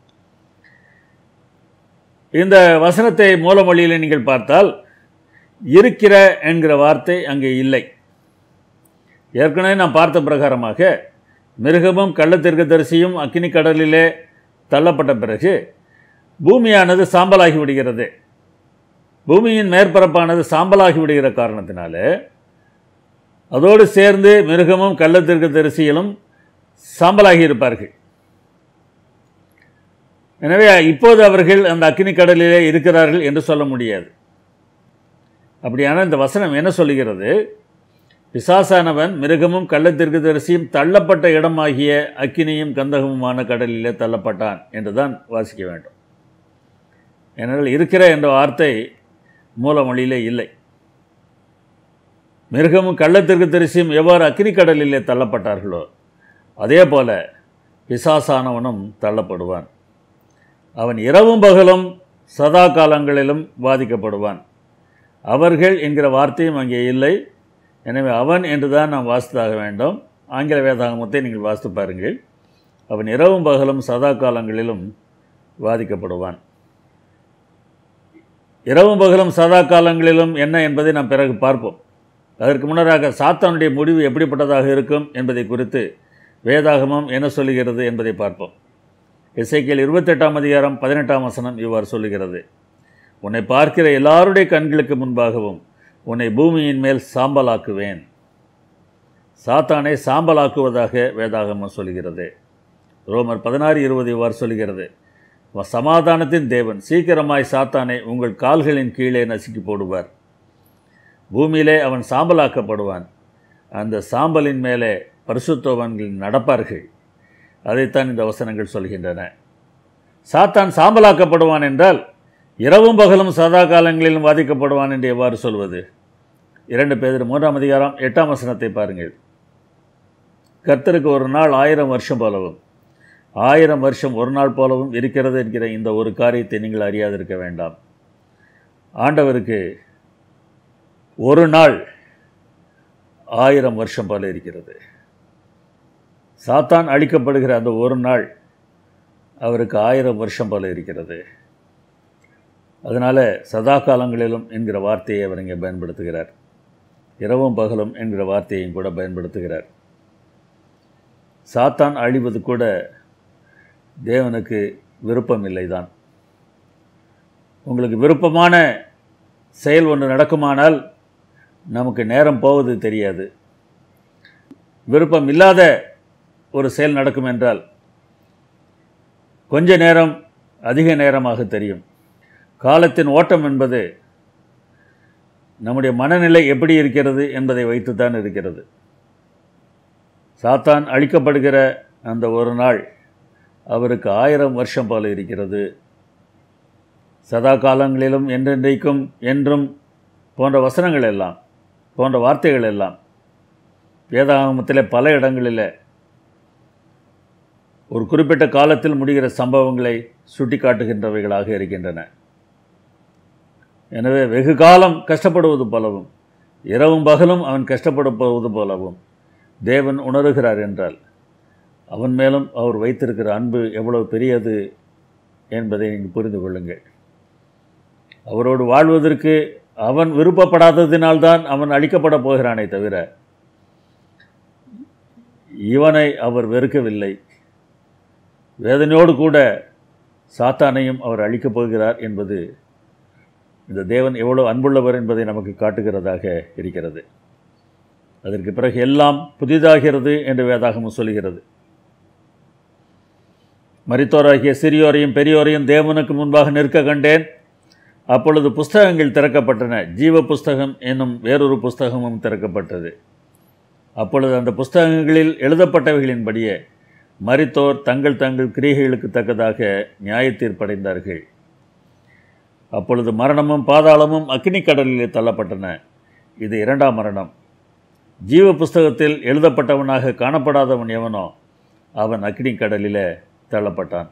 இந்த வசனத்தை மூலமொழியில் நீங்கள் பார்த்தால் இருக்கிற என்கிற வார்த்தை அங்கே இல்லை ஏற்கனவே நாம் பார்த்த பிரகாரமாக மிருகமும் கள்ளத்திற்கு தரிசியும் அக்கினி கடலிலே தள்ளப்பட்ட பிறகு பூமியானது சாம்பலாகி விடுகிறது பூமியின் மேற்பரப்பானது சாம்பலாகி விடுகிற காரணத்தினால அதோடு சேர்ந்து மிருகமும் கள்ளத்திற்கு தரிசிகளும் சாம்பலாகி இருப்பார்கள் எனவே இப்போது அவர்கள் அந்த அக்னி கடலிலே இருக்கிறார்கள் என்று சொல்ல முடியாது அப்படியான இந்த வசனம் என்ன சொல்லுகிறது பிசாசானவன் மிருகமும் கள்ளத்திற்கு தரிசியும் தள்ளப்பட்ட இடமாகிய அக்கினியும் கந்தகமுமான கடலிலே தள்ளப்பட்டான் என்று தான் வாசிக்க வேண்டும் ஏனென்றால் இருக்கிற என்ற வார்த்தை மூலமொழியிலே இல்லை மிருகமும் கள்ளத்திற்கு தரிசியும் எவ்வாறு அக்கினி கடலிலே தள்ளப்பட்டார்களோ அதே போல பிசாசானவனும் தள்ளப்படுவான் அவன் இரவும் பகலும் சதா காலங்களிலும் பாதிக்கப்படுவான் அவர்கள் என்கிற வார்த்தையும் அங்கே இல்லை எனவே அவன் என்று தான் நாம் வாசித்தாக வேண்டும் ஆங்கில வேதாகமத்தை நீங்கள் வாசித்து பாருங்கள் அவன் இரவும் பகலும் சதா காலங்களிலும் பாதிக்கப்படுவான் இரவும் பகலும் சதா காலங்களிலும் என்ன என்பதை நாம் பிறகு பார்ப்போம் அதற்கு முன்னராக சாத்தானுடைய முடிவு எப்படிப்பட்டதாக இருக்கும் என்பதை குறித்து வேதாகமம் என்ன சொல்லுகிறது என்பதை பார்ப்போம் இசைக்கியல் இருபத்தெட்டாம் அதிகாரம் பதினெட்டாம் வசனம் இவ்வாறு சொல்லுகிறது உன்னை பார்க்கிற எல்லாருடைய கண்களுக்கு முன்பாகவும் உன்னை பூமியின் மேல் சாம்பலாக்குவேன் சாத்தானை சாம்பலாக்குவதாக வேதாகமம் சொல்கிறது ரோமர் பதினாறு இருபது இவ்வாறு சொல்கிறது சமாதானத்தின் தேவன் சீக்கிரமாய் சாத்தானை உங்கள் கால்களின் கீழே நசுக்கி போடுவார் பூமியிலே அவன் சாம்பலாக்கப்படுவான் அந்த சாம்பலின் மேலே பரிசுத்தவன்கள் நடப்பார்கள் அதைத்தான் இந்த வசனங்கள் சொல்கின்றன சாத்தான் சாம்பலாக்கப்படுவான் என்றால் இரவும் பகலும் சதா காலங்களிலும் பாதிக்கப்படுவான் என்று எவ்வாறு சொல்வது இரண்டு பேர் மூன்றாம் அதிகாரம் எட்டாம் வசனத்தை பாருங்கள் கர்த்தருக்கு ஒரு நாள் ஆயிரம் வருஷம் போலவும் ஆயிரம் வருஷம் ஒரு நாள் போலவும் இருக்கிறது என்கிற இந்த ஒரு காரியத்தை நீங்கள் அறியாதிருக்க வேண்டாம் ஆண்டவருக்கு ஒரு நாள் ஆயிரம் வருஷம் போல இருக்கிறது சாத்தான் அழிக்கப்படுகிற அந்த ஒரு நாள் அவருக்கு ஆயிரம் வருஷம் போல இருக்கிறது அதனால் சதா காலங்களிலும் என்கிற வார்த்தையை அவர் இங்கே பயன்படுத்துகிறார் இரவும் பகலும் என்கிற வார்த்தையையும் கூட பயன்படுத்துகிறார் சாத்தான் அழிவது கூட தேவனுக்கு விருப்பம் இல்லைதான் உங்களுக்கு விருப்பமான செயல் ஒன்று நடக்குமானால் நமக்கு நேரம் போவது தெரியாது விருப்பம் இல்லாத ஒரு செயல் நடக்கும் என்றால் கொஞ்ச நேரம் அதிக நேரமாக தெரியும் காலத்தின் ஓட்டம் என்பது நம்முடைய மனநிலை எப்படி இருக்கிறது என்பதை வைத்துத்தான் இருக்கிறது சாத்தான் அழிக்கப்படுகிற அந்த ஒரு நாள் அவருக்கு ஆயிரம் வருஷம் போல இருக்கிறது சதா காலங்களிலும் என்றென்றைக்கும் என்றும் போன்ற வசனங்கள் எல்லாம் போன்ற வார்த்தைகள் எல்லாம் வேதாகமத்தில் பல இடங்களில் ஒரு குறிப்பிட்ட காலத்தில் முடிகிற சம்பவங்களை சுட்டி காட்டுகின்றவைகளாக இருக்கின்றன எனவே வெகு காலம் கஷ்டப்படுவது போலவும் இரவும் பகலும் அவன் கஷ்டப்படுவது போலவும் தேவன் உணர்கிறார் என்றால் அவன் மேலும் அவர் வைத்திருக்கிற அன்பு எவ்வளவு பெரியது என்பதை நீங்கள் புரிந்து கொள்ளுங்கள் அவரோடு வாழ்வதற்கு அவன் விருப்பப்படாததினால்தான் அவன் அழிக்கப்பட போகிறானே தவிர இவனை அவர் வெறுக்கவில்லை வேதனையோடு கூட சாத்தானையும் அவர் அழிக்கப் போகிறார் என்பது இந்த தேவன் எவ்வளோ அன்புள்ளவர் என்பதை நமக்கு காட்டுகிறதாக இருக்கிறது அதற்கு பிறகு எல்லாம் புதிதாகிறது என்று வேதாகமும் சொல்கிறது மரித்தோராகிய சிறியோரையும் பெரியோரையும் தேவனுக்கு முன்பாக நிற்க கண்டேன் அப்பொழுது புஸ்தகங்கள் திறக்கப்பட்டன ஜீவ புஸ்தகம் என்னும் வேறொரு புஸ்தகமும் திறக்கப்பட்டது அப்பொழுது அந்த புஸ்தகங்களில் எழுதப்பட்டவைகளின்படியே மரித்தோர் தங்கள் தங்கள் கிரியைகளுக்கு தக்கதாக நியாய தீர்ப்படைந்தார்கள் அப்பொழுது மரணமும் பாதாளமும் அக்னி கடலிலே தள்ளப்பட்டன இது இரண்டாம் மரணம் ஜீவ புஸ்தகத்தில் எழுதப்பட்டவனாக காணப்படாதவன் எவனோ அவன் அக்னி கடலிலே தள்ளப்பட்டான்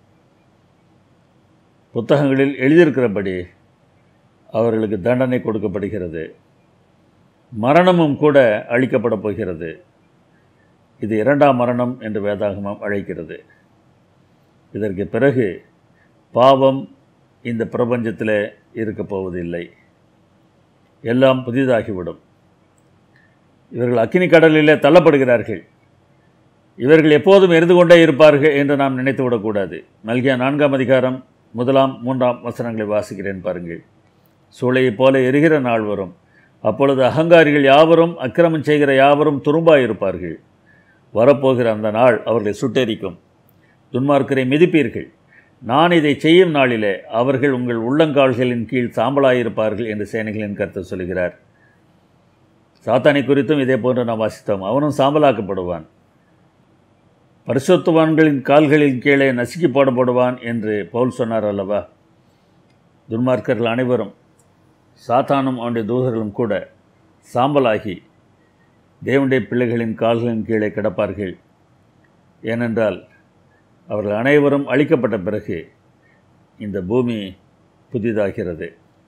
புத்தகங்களில் எழுதியிருக்கிறபடி அவர்களுக்கு தண்டனை கொடுக்கப்படுகிறது மரணமும் கூட அழிக்கப்பட போகிறது இது இரண்டாம் மரணம் என்று வேதாகமம் அழைக்கிறது இதற்கு பிறகு பாவம் இந்த பிரபஞ்சத்தில் இருக்கப் போவதில்லை எல்லாம் புதிதாகிவிடும் இவர்கள் அக்கினி கடலிலே தள்ளப்படுகிறார்கள் இவர்கள் எப்போதும் எரிந்து கொண்டே இருப்பார்கள் என்று நாம் நினைத்து விடக்கூடாது மல்கியா நான்காம் அதிகாரம் முதலாம் மூன்றாம் வசனங்களை வாசிக்கிறேன் பாருங்கள் சூளையைப் போல எரிகிற நாள் வரும் அப்பொழுது அகங்காரிகள் யாவரும் அக்கிரமம் செய்கிற யாவரும் துரும்பாயிருப்பார்கள் வரப்போகிற அந்த நாள் அவர்களை சுட்டெரிக்கும் துன்மார்க்கரை மிதிப்பீர்கள் நான் இதை செய்யும் நாளிலே அவர்கள் உங்கள் உள்ளங்கால்களின் கீழ் சாம்பலாயிருப்பார்கள் என்று சேனைகளின் கருத்து சொல்கிறார் சாத்தானை குறித்தும் இதே போன்று நாம் வாசித்தோம் அவனும் சாம்பலாக்கப்படுவான் பரிசுத்தவான்களின் கால்களின் கீழே நசுக்கி போடப்படுவான் என்று பவுல் சொன்னார் அல்லவா துன்மார்க்கர்கள் அனைவரும் சாத்தானும் அவனுடைய தூதர்களும் கூட சாம்பலாகி தேவனுடைய பிள்ளைகளின் கால்களின் கீழே கிடப்பார்கள் ஏனென்றால் அவர்கள் அனைவரும் அழிக்கப்பட்ட பிறகு இந்த பூமி புதிதாகிறது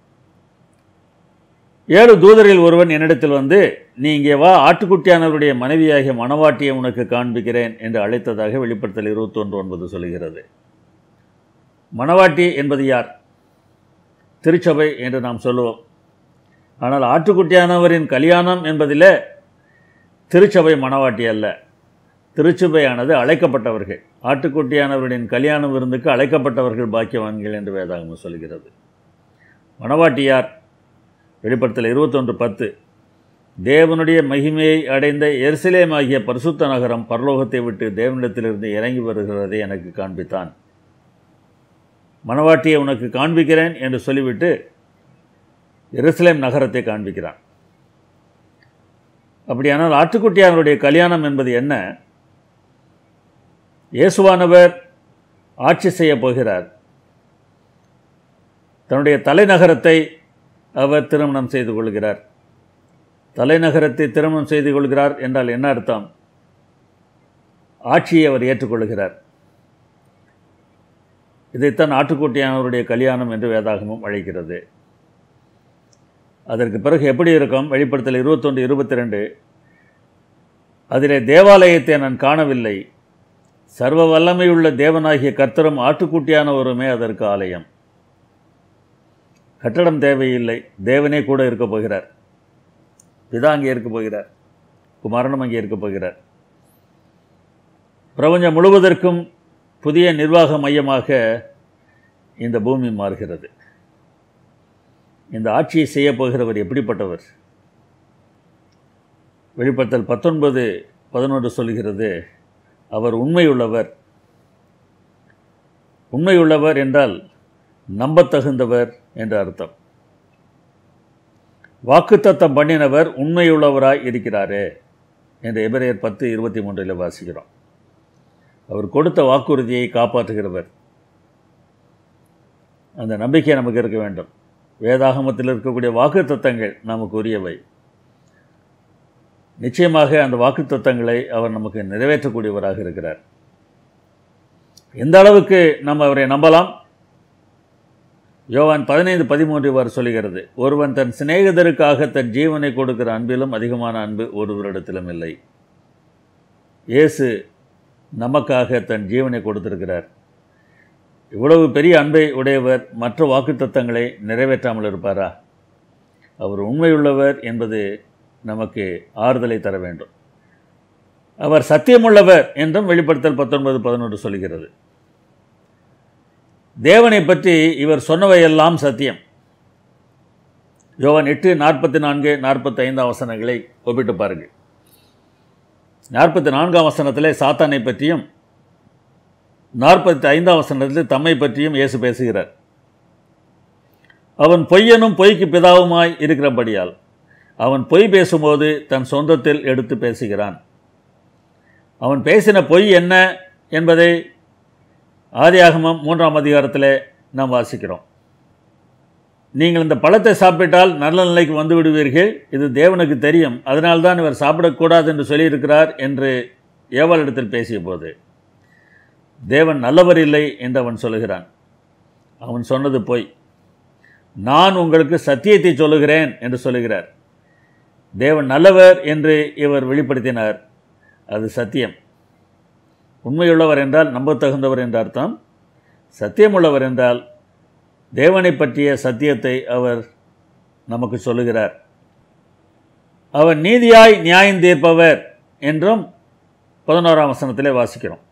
ஏழு தூதரில் ஒருவன் என்னிடத்தில் வந்து நீ இங்கே வா ஆட்டுக்குட்டியானவருடைய மனைவியாகிய மணவாட்டியை உனக்கு காண்பிக்கிறேன் என்று அழைத்ததாக வெளிப்படுத்தல் இருபத்தொன்று ஒன்பது சொல்கிறது மணவாட்டி என்பது யார் திருச்சபை என்று நாம் சொல்லுவோம் ஆனால் ஆட்டுக்குட்டியானவரின் கல்யாணம் என்பதிலே திருச்சபை மணவாட்டி அல்ல திருச்சபையானது அழைக்கப்பட்டவர்கள் ஆட்டுக்குட்டியானவரின் கல்யாண விருந்துக்கு அழைக்கப்பட்டவர்கள் பாக்கியவான்கள் என்று வேதாகமம் சொல்கிறது மணவாட்டியார் வெளிப்படுத்தல் இருபத்தொன்று பத்து தேவனுடைய மகிமையை அடைந்த எருசலேம் ஆகிய பரிசுத்த நகரம் பரலோகத்தை விட்டு தேவனிடத்திலிருந்து இறங்கி வருகிறதை எனக்கு காண்பித்தான் மணவாட்டியை உனக்கு காண்பிக்கிறேன் என்று சொல்லிவிட்டு எருசலேம் நகரத்தை காண்பிக்கிறான் அப்படியானால் ஆட்டுக்குட்டியானவருடைய கல்யாணம் என்பது என்ன இயேசுவானவர் ஆட்சி செய்ய போகிறார் தன்னுடைய தலைநகரத்தை அவர் திருமணம் செய்து கொள்கிறார் தலைநகரத்தை திருமணம் செய்து கொள்கிறார் என்றால் என்ன அர்த்தம் ஆட்சியை அவர் ஏற்றுக்கொள்கிறார் இதைத்தான் ஆட்டுக்குட்டியானவருடைய கல்யாணம் என்று வேதாகமும் அழைக்கிறது அதற்கு பிறகு எப்படி இருக்கும் வெளிப்படுத்தல் இருபத்தொன்று இருபத்தி ரெண்டு அதிலே தேவாலயத்தை நான் காணவில்லை சர்வ வல்லமையுள்ள தேவனாகிய கர்த்தரும் ஆட்டுக்குட்டியானவருமே அதற்கு ஆலயம் கட்டடம் தேவையில்லை தேவனே கூட இருக்க போகிறார் பிதா அங்கே இருக்க போகிறார் குமாரனும் அங்கே இருக்க போகிறார் பிரபஞ்சம் முழுவதற்கும் புதிய நிர்வாக மையமாக இந்த பூமி மாறுகிறது இந்த ஆட்சியை செய்ய போகிறவர் எப்படிப்பட்டவர் வெளிப்படுத்தல் பத்தொன்பது பதினொன்று சொல்கிறது அவர் உண்மையுள்ளவர் உண்மையுள்ளவர் என்றால் நம்பத்தகுந்தவர் என்ற அர்த்தம் வாக்குத்தத்தம் பண்ணினவர் உண்மையுள்ளவராய் இருக்கிறாரே என்று எபிரேயர் பத்து இருபத்தி மூன்றில் வாசிக்கிறோம் அவர் கொடுத்த வாக்குறுதியை காப்பாற்றுகிறவர் அந்த நம்பிக்கை நமக்கு இருக்க வேண்டும் வேதாகமத்தில் இருக்கக்கூடிய வாக்குத்தத்தங்கள் நமக்கு உரியவை நிச்சயமாக அந்த வாக்குத்தத்தங்களை அவர் நமக்கு நிறைவேற்றக்கூடியவராக இருக்கிறார் எந்த அளவுக்கு நம்ம அவரை நம்பலாம் யோவான் பதினைந்து பதிமூன்று இவ்வாறு சொல்கிறது ஒருவன் தன் சிநேகிதருக்காக தன் ஜீவனை கொடுக்கிற அன்பிலும் அதிகமான அன்பு ஒருவரிடத்திலும் இல்லை இயேசு நமக்காக தன் ஜீவனை கொடுத்திருக்கிறார் இவ்வளவு பெரிய அன்பை உடையவர் மற்ற வாக்குத்தத்தங்களை நிறைவேற்றாமல் இருப்பாரா அவர் உண்மையுள்ளவர் என்பது நமக்கு ஆறுதலை தர வேண்டும் அவர் சத்தியமுள்ளவர் என்றும் வெளிப்படுத்தல் பத்தொன்பது பதினொன்று சொல்கிறது தேவனை பற்றி இவர் சொன்னவையெல்லாம் சத்தியம் யோவான் எட்டு நாற்பத்தி நான்கு நாற்பத்தி ஐந்தாம் வசனங்களை ஒப்பிட்டு பாருங்கள் நாற்பத்தி நான்காம் வசனத்திலே சாத்தானை பற்றியும் நாற்பத்தி ஐந்தாம் வசனத்தில் தம்மை பற்றியும் இயேசு பேசுகிறார் அவன் பொய்யனும் பொய்க்கு பிதாவுமாய் இருக்கிறபடியால் அவன் பொய் பேசும்போது தன் சொந்தத்தில் எடுத்து பேசுகிறான் அவன் பேசின பொய் என்ன என்பதை ஆதியாகமம் மூன்றாம் அதிகாரத்தில் நாம் வாசிக்கிறோம் நீங்கள் இந்த பழத்தை சாப்பிட்டால் நல்ல நிலைக்கு வந்து விடுவீர்கள் இது தேவனுக்கு தெரியும் அதனால்தான் இவர் சாப்பிடக்கூடாது என்று சொல்லியிருக்கிறார் என்று ஏவாளிடத்தில் பேசிய போது தேவன் நல்லவர் இல்லை என்று அவன் சொல்லுகிறான் அவன் சொன்னது பொய் நான் உங்களுக்கு சத்தியத்தை சொல்லுகிறேன் என்று சொல்லுகிறார் தேவன் நல்லவர் என்று இவர் வெளிப்படுத்தினார் அது சத்தியம் உண்மையுள்ளவர் என்றால் நம்பத்தகுந்தவர் என்ற அர்த்தம் சத்தியமுள்ளவர் என்றால் தேவனை பற்றிய சத்தியத்தை அவர் நமக்கு சொல்லுகிறார் அவர் நீதியாய் நியாயம் தீர்ப்பவர் என்றும் பதினோராம் வசனத்திலே வாசிக்கிறோம்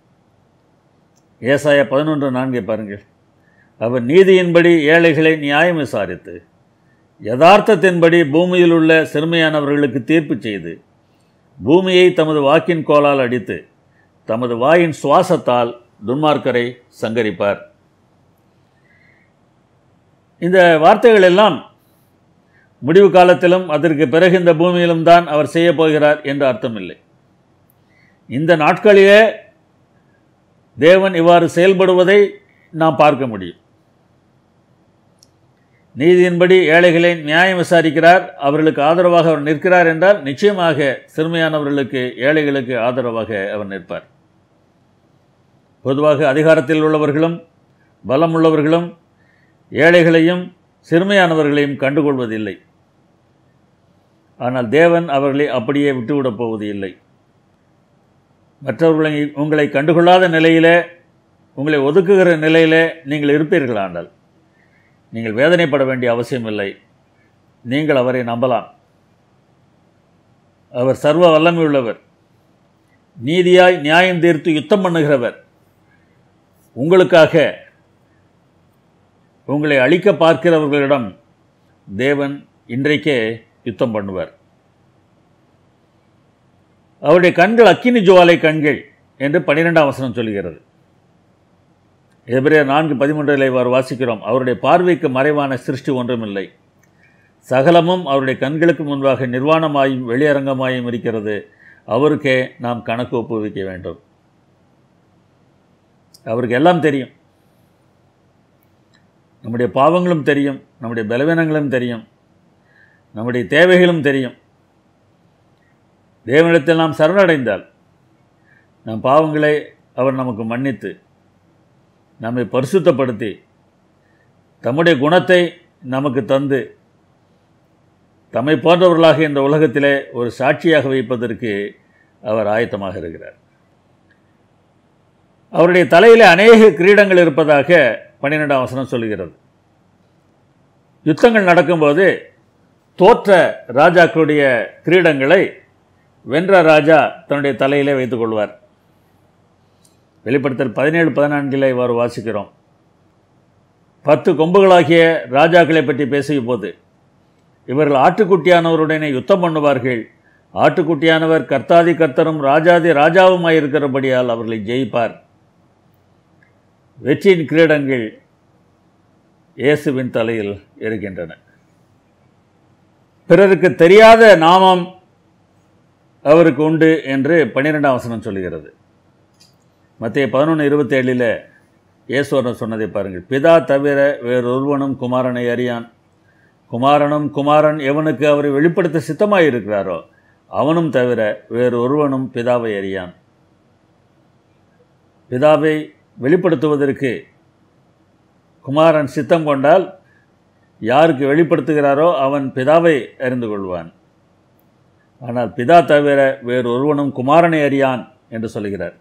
ஏசாய பதினொன்று நான்கை பாருங்கள் அவர் நீதியின்படி ஏழைகளை நியாயம் விசாரித்து யதார்த்தத்தின்படி பூமியில் உள்ள சிறுமையானவர்களுக்கு தீர்ப்பு செய்து பூமியை தமது வாக்கின் கோலால் அடித்து தமது வாயின் சுவாசத்தால் துன்மார்க்கரை சங்கரிப்பார் இந்த வார்த்தைகள் எல்லாம் முடிவு காலத்திலும் அதற்கு பிறகு இந்த பூமியிலும் தான் அவர் செய்ய போகிறார் என்று அர்த்தமில்லை இந்த நாட்களிலே தேவன் இவ்வாறு செயல்படுவதை நாம் பார்க்க முடியும் நீதியின்படி ஏழைகளை நியாயம் விசாரிக்கிறார் அவர்களுக்கு ஆதரவாக அவர் நிற்கிறார் என்றால் நிச்சயமாக சிறுமையானவர்களுக்கு ஏழைகளுக்கு ஆதரவாக அவர் நிற்பார் பொதுவாக அதிகாரத்தில் உள்ளவர்களும் பலம் உள்ளவர்களும் ஏழைகளையும் சிறுமையானவர்களையும் கண்டுகொள்வதில்லை ஆனால் தேவன் அவர்களை அப்படியே விட்டுவிடப் போவது இல்லை மற்றவர்களை உங்களை கண்டுகொள்ளாத நிலையிலே உங்களை ஒதுக்குகிற நிலையிலே நீங்கள் இருப்பீர்களானால் நீங்கள் வேதனைப்பட வேண்டிய அவசியமில்லை நீங்கள் அவரை நம்பலாம் அவர் சர்வ வல்லமை உள்ளவர் நீதியாய் நியாயம் தீர்த்து யுத்தம் பண்ணுகிறவர் உங்களுக்காக உங்களை அழிக்க பார்க்கிறவர்களிடம் தேவன் இன்றைக்கே யுத்தம் பண்ணுவார் அவருடைய கண்கள் அக்கினி ஜுவாலை கண்கள் என்று பன்னிரெண்டாம் வசனம் சொல்கிறது எபிரேயர் நான்கு பதிமூன்றில் இவ்வாறு வாசிக்கிறோம் அவருடைய பார்வைக்கு மறைவான சிருஷ்டி ஒன்றுமில்லை சகலமும் அவருடைய கண்களுக்கு முன்பாக நிர்வாணமாயும் வெளியரங்கமாயும் இருக்கிறது அவருக்கே நாம் கணக்கு ஒப்புவிக்க வேண்டும் அவருக்கு எல்லாம் தெரியும் நம்முடைய பாவங்களும் தெரியும் நம்முடைய பலவீனங்களும் தெரியும் நம்முடைய தேவைகளும் தெரியும் தேவனிடத்தில் நாம் சரணடைந்தால் நம் பாவங்களை அவர் நமக்கு மன்னித்து நம்மை பரிசுத்தப்படுத்தி தம்முடைய குணத்தை நமக்கு தந்து தம்மை போன்றவர்களாக இந்த உலகத்திலே ஒரு சாட்சியாக வைப்பதற்கு அவர் ஆயத்தமாக இருக்கிறார் அவருடைய தலையிலே அநேக கிரீடங்கள் இருப்பதாக பன்னிரெண்டாம் வசனம் சொல்கிறது யுத்தங்கள் நடக்கும்போது தோற்ற ராஜாக்களுடைய கிரீடங்களை வென்ற ராஜா தன்னுடைய தலையிலே வைத்துக் கொள்வார் வெளிப்படுத்தல் பதினேழு பதினான்கில் இவ்வாறு வாசிக்கிறோம் பத்து கொம்புகளாகிய ராஜாக்களை பற்றி பேசிய போது இவர்கள் ஆட்டுக்குட்டியானவருடனே யுத்தம் பண்ணுவார்கள் ஆட்டுக்குட்டியானவர் கர்த்தாதி கர்த்தரும் ராஜாதி ராஜாவுமாயிருக்கிறபடியால் அவர்களை ஜெயிப்பார் வெற்றியின் கிரீடங்கள் இயேசுவின் தலையில் இருக்கின்றன பிறருக்கு தெரியாத நாமம் அவருக்கு உண்டு என்று பன்னிரெண்டாம் வசனம் சொல்கிறது மத்திய பதினொன்று இருபத்தேழில் இயேசுவரன் சொன்னதை பாருங்கள் பிதா தவிர வேறொருவனும் குமாரனை அறியான் குமாரனும் குமாரன் எவனுக்கு அவரை வெளிப்படுத்த சித்தமாக இருக்கிறாரோ அவனும் தவிர வேறு ஒருவனும் பிதாவை அறியான் பிதாவை வெளிப்படுத்துவதற்கு குமாரன் சித்தம் கொண்டால் யாருக்கு வெளிப்படுத்துகிறாரோ அவன் பிதாவை அறிந்து கொள்வான் ஆனால் பிதா தவிர வேறு ஒருவனும் குமாரனை அறியான் என்று சொல்கிறார்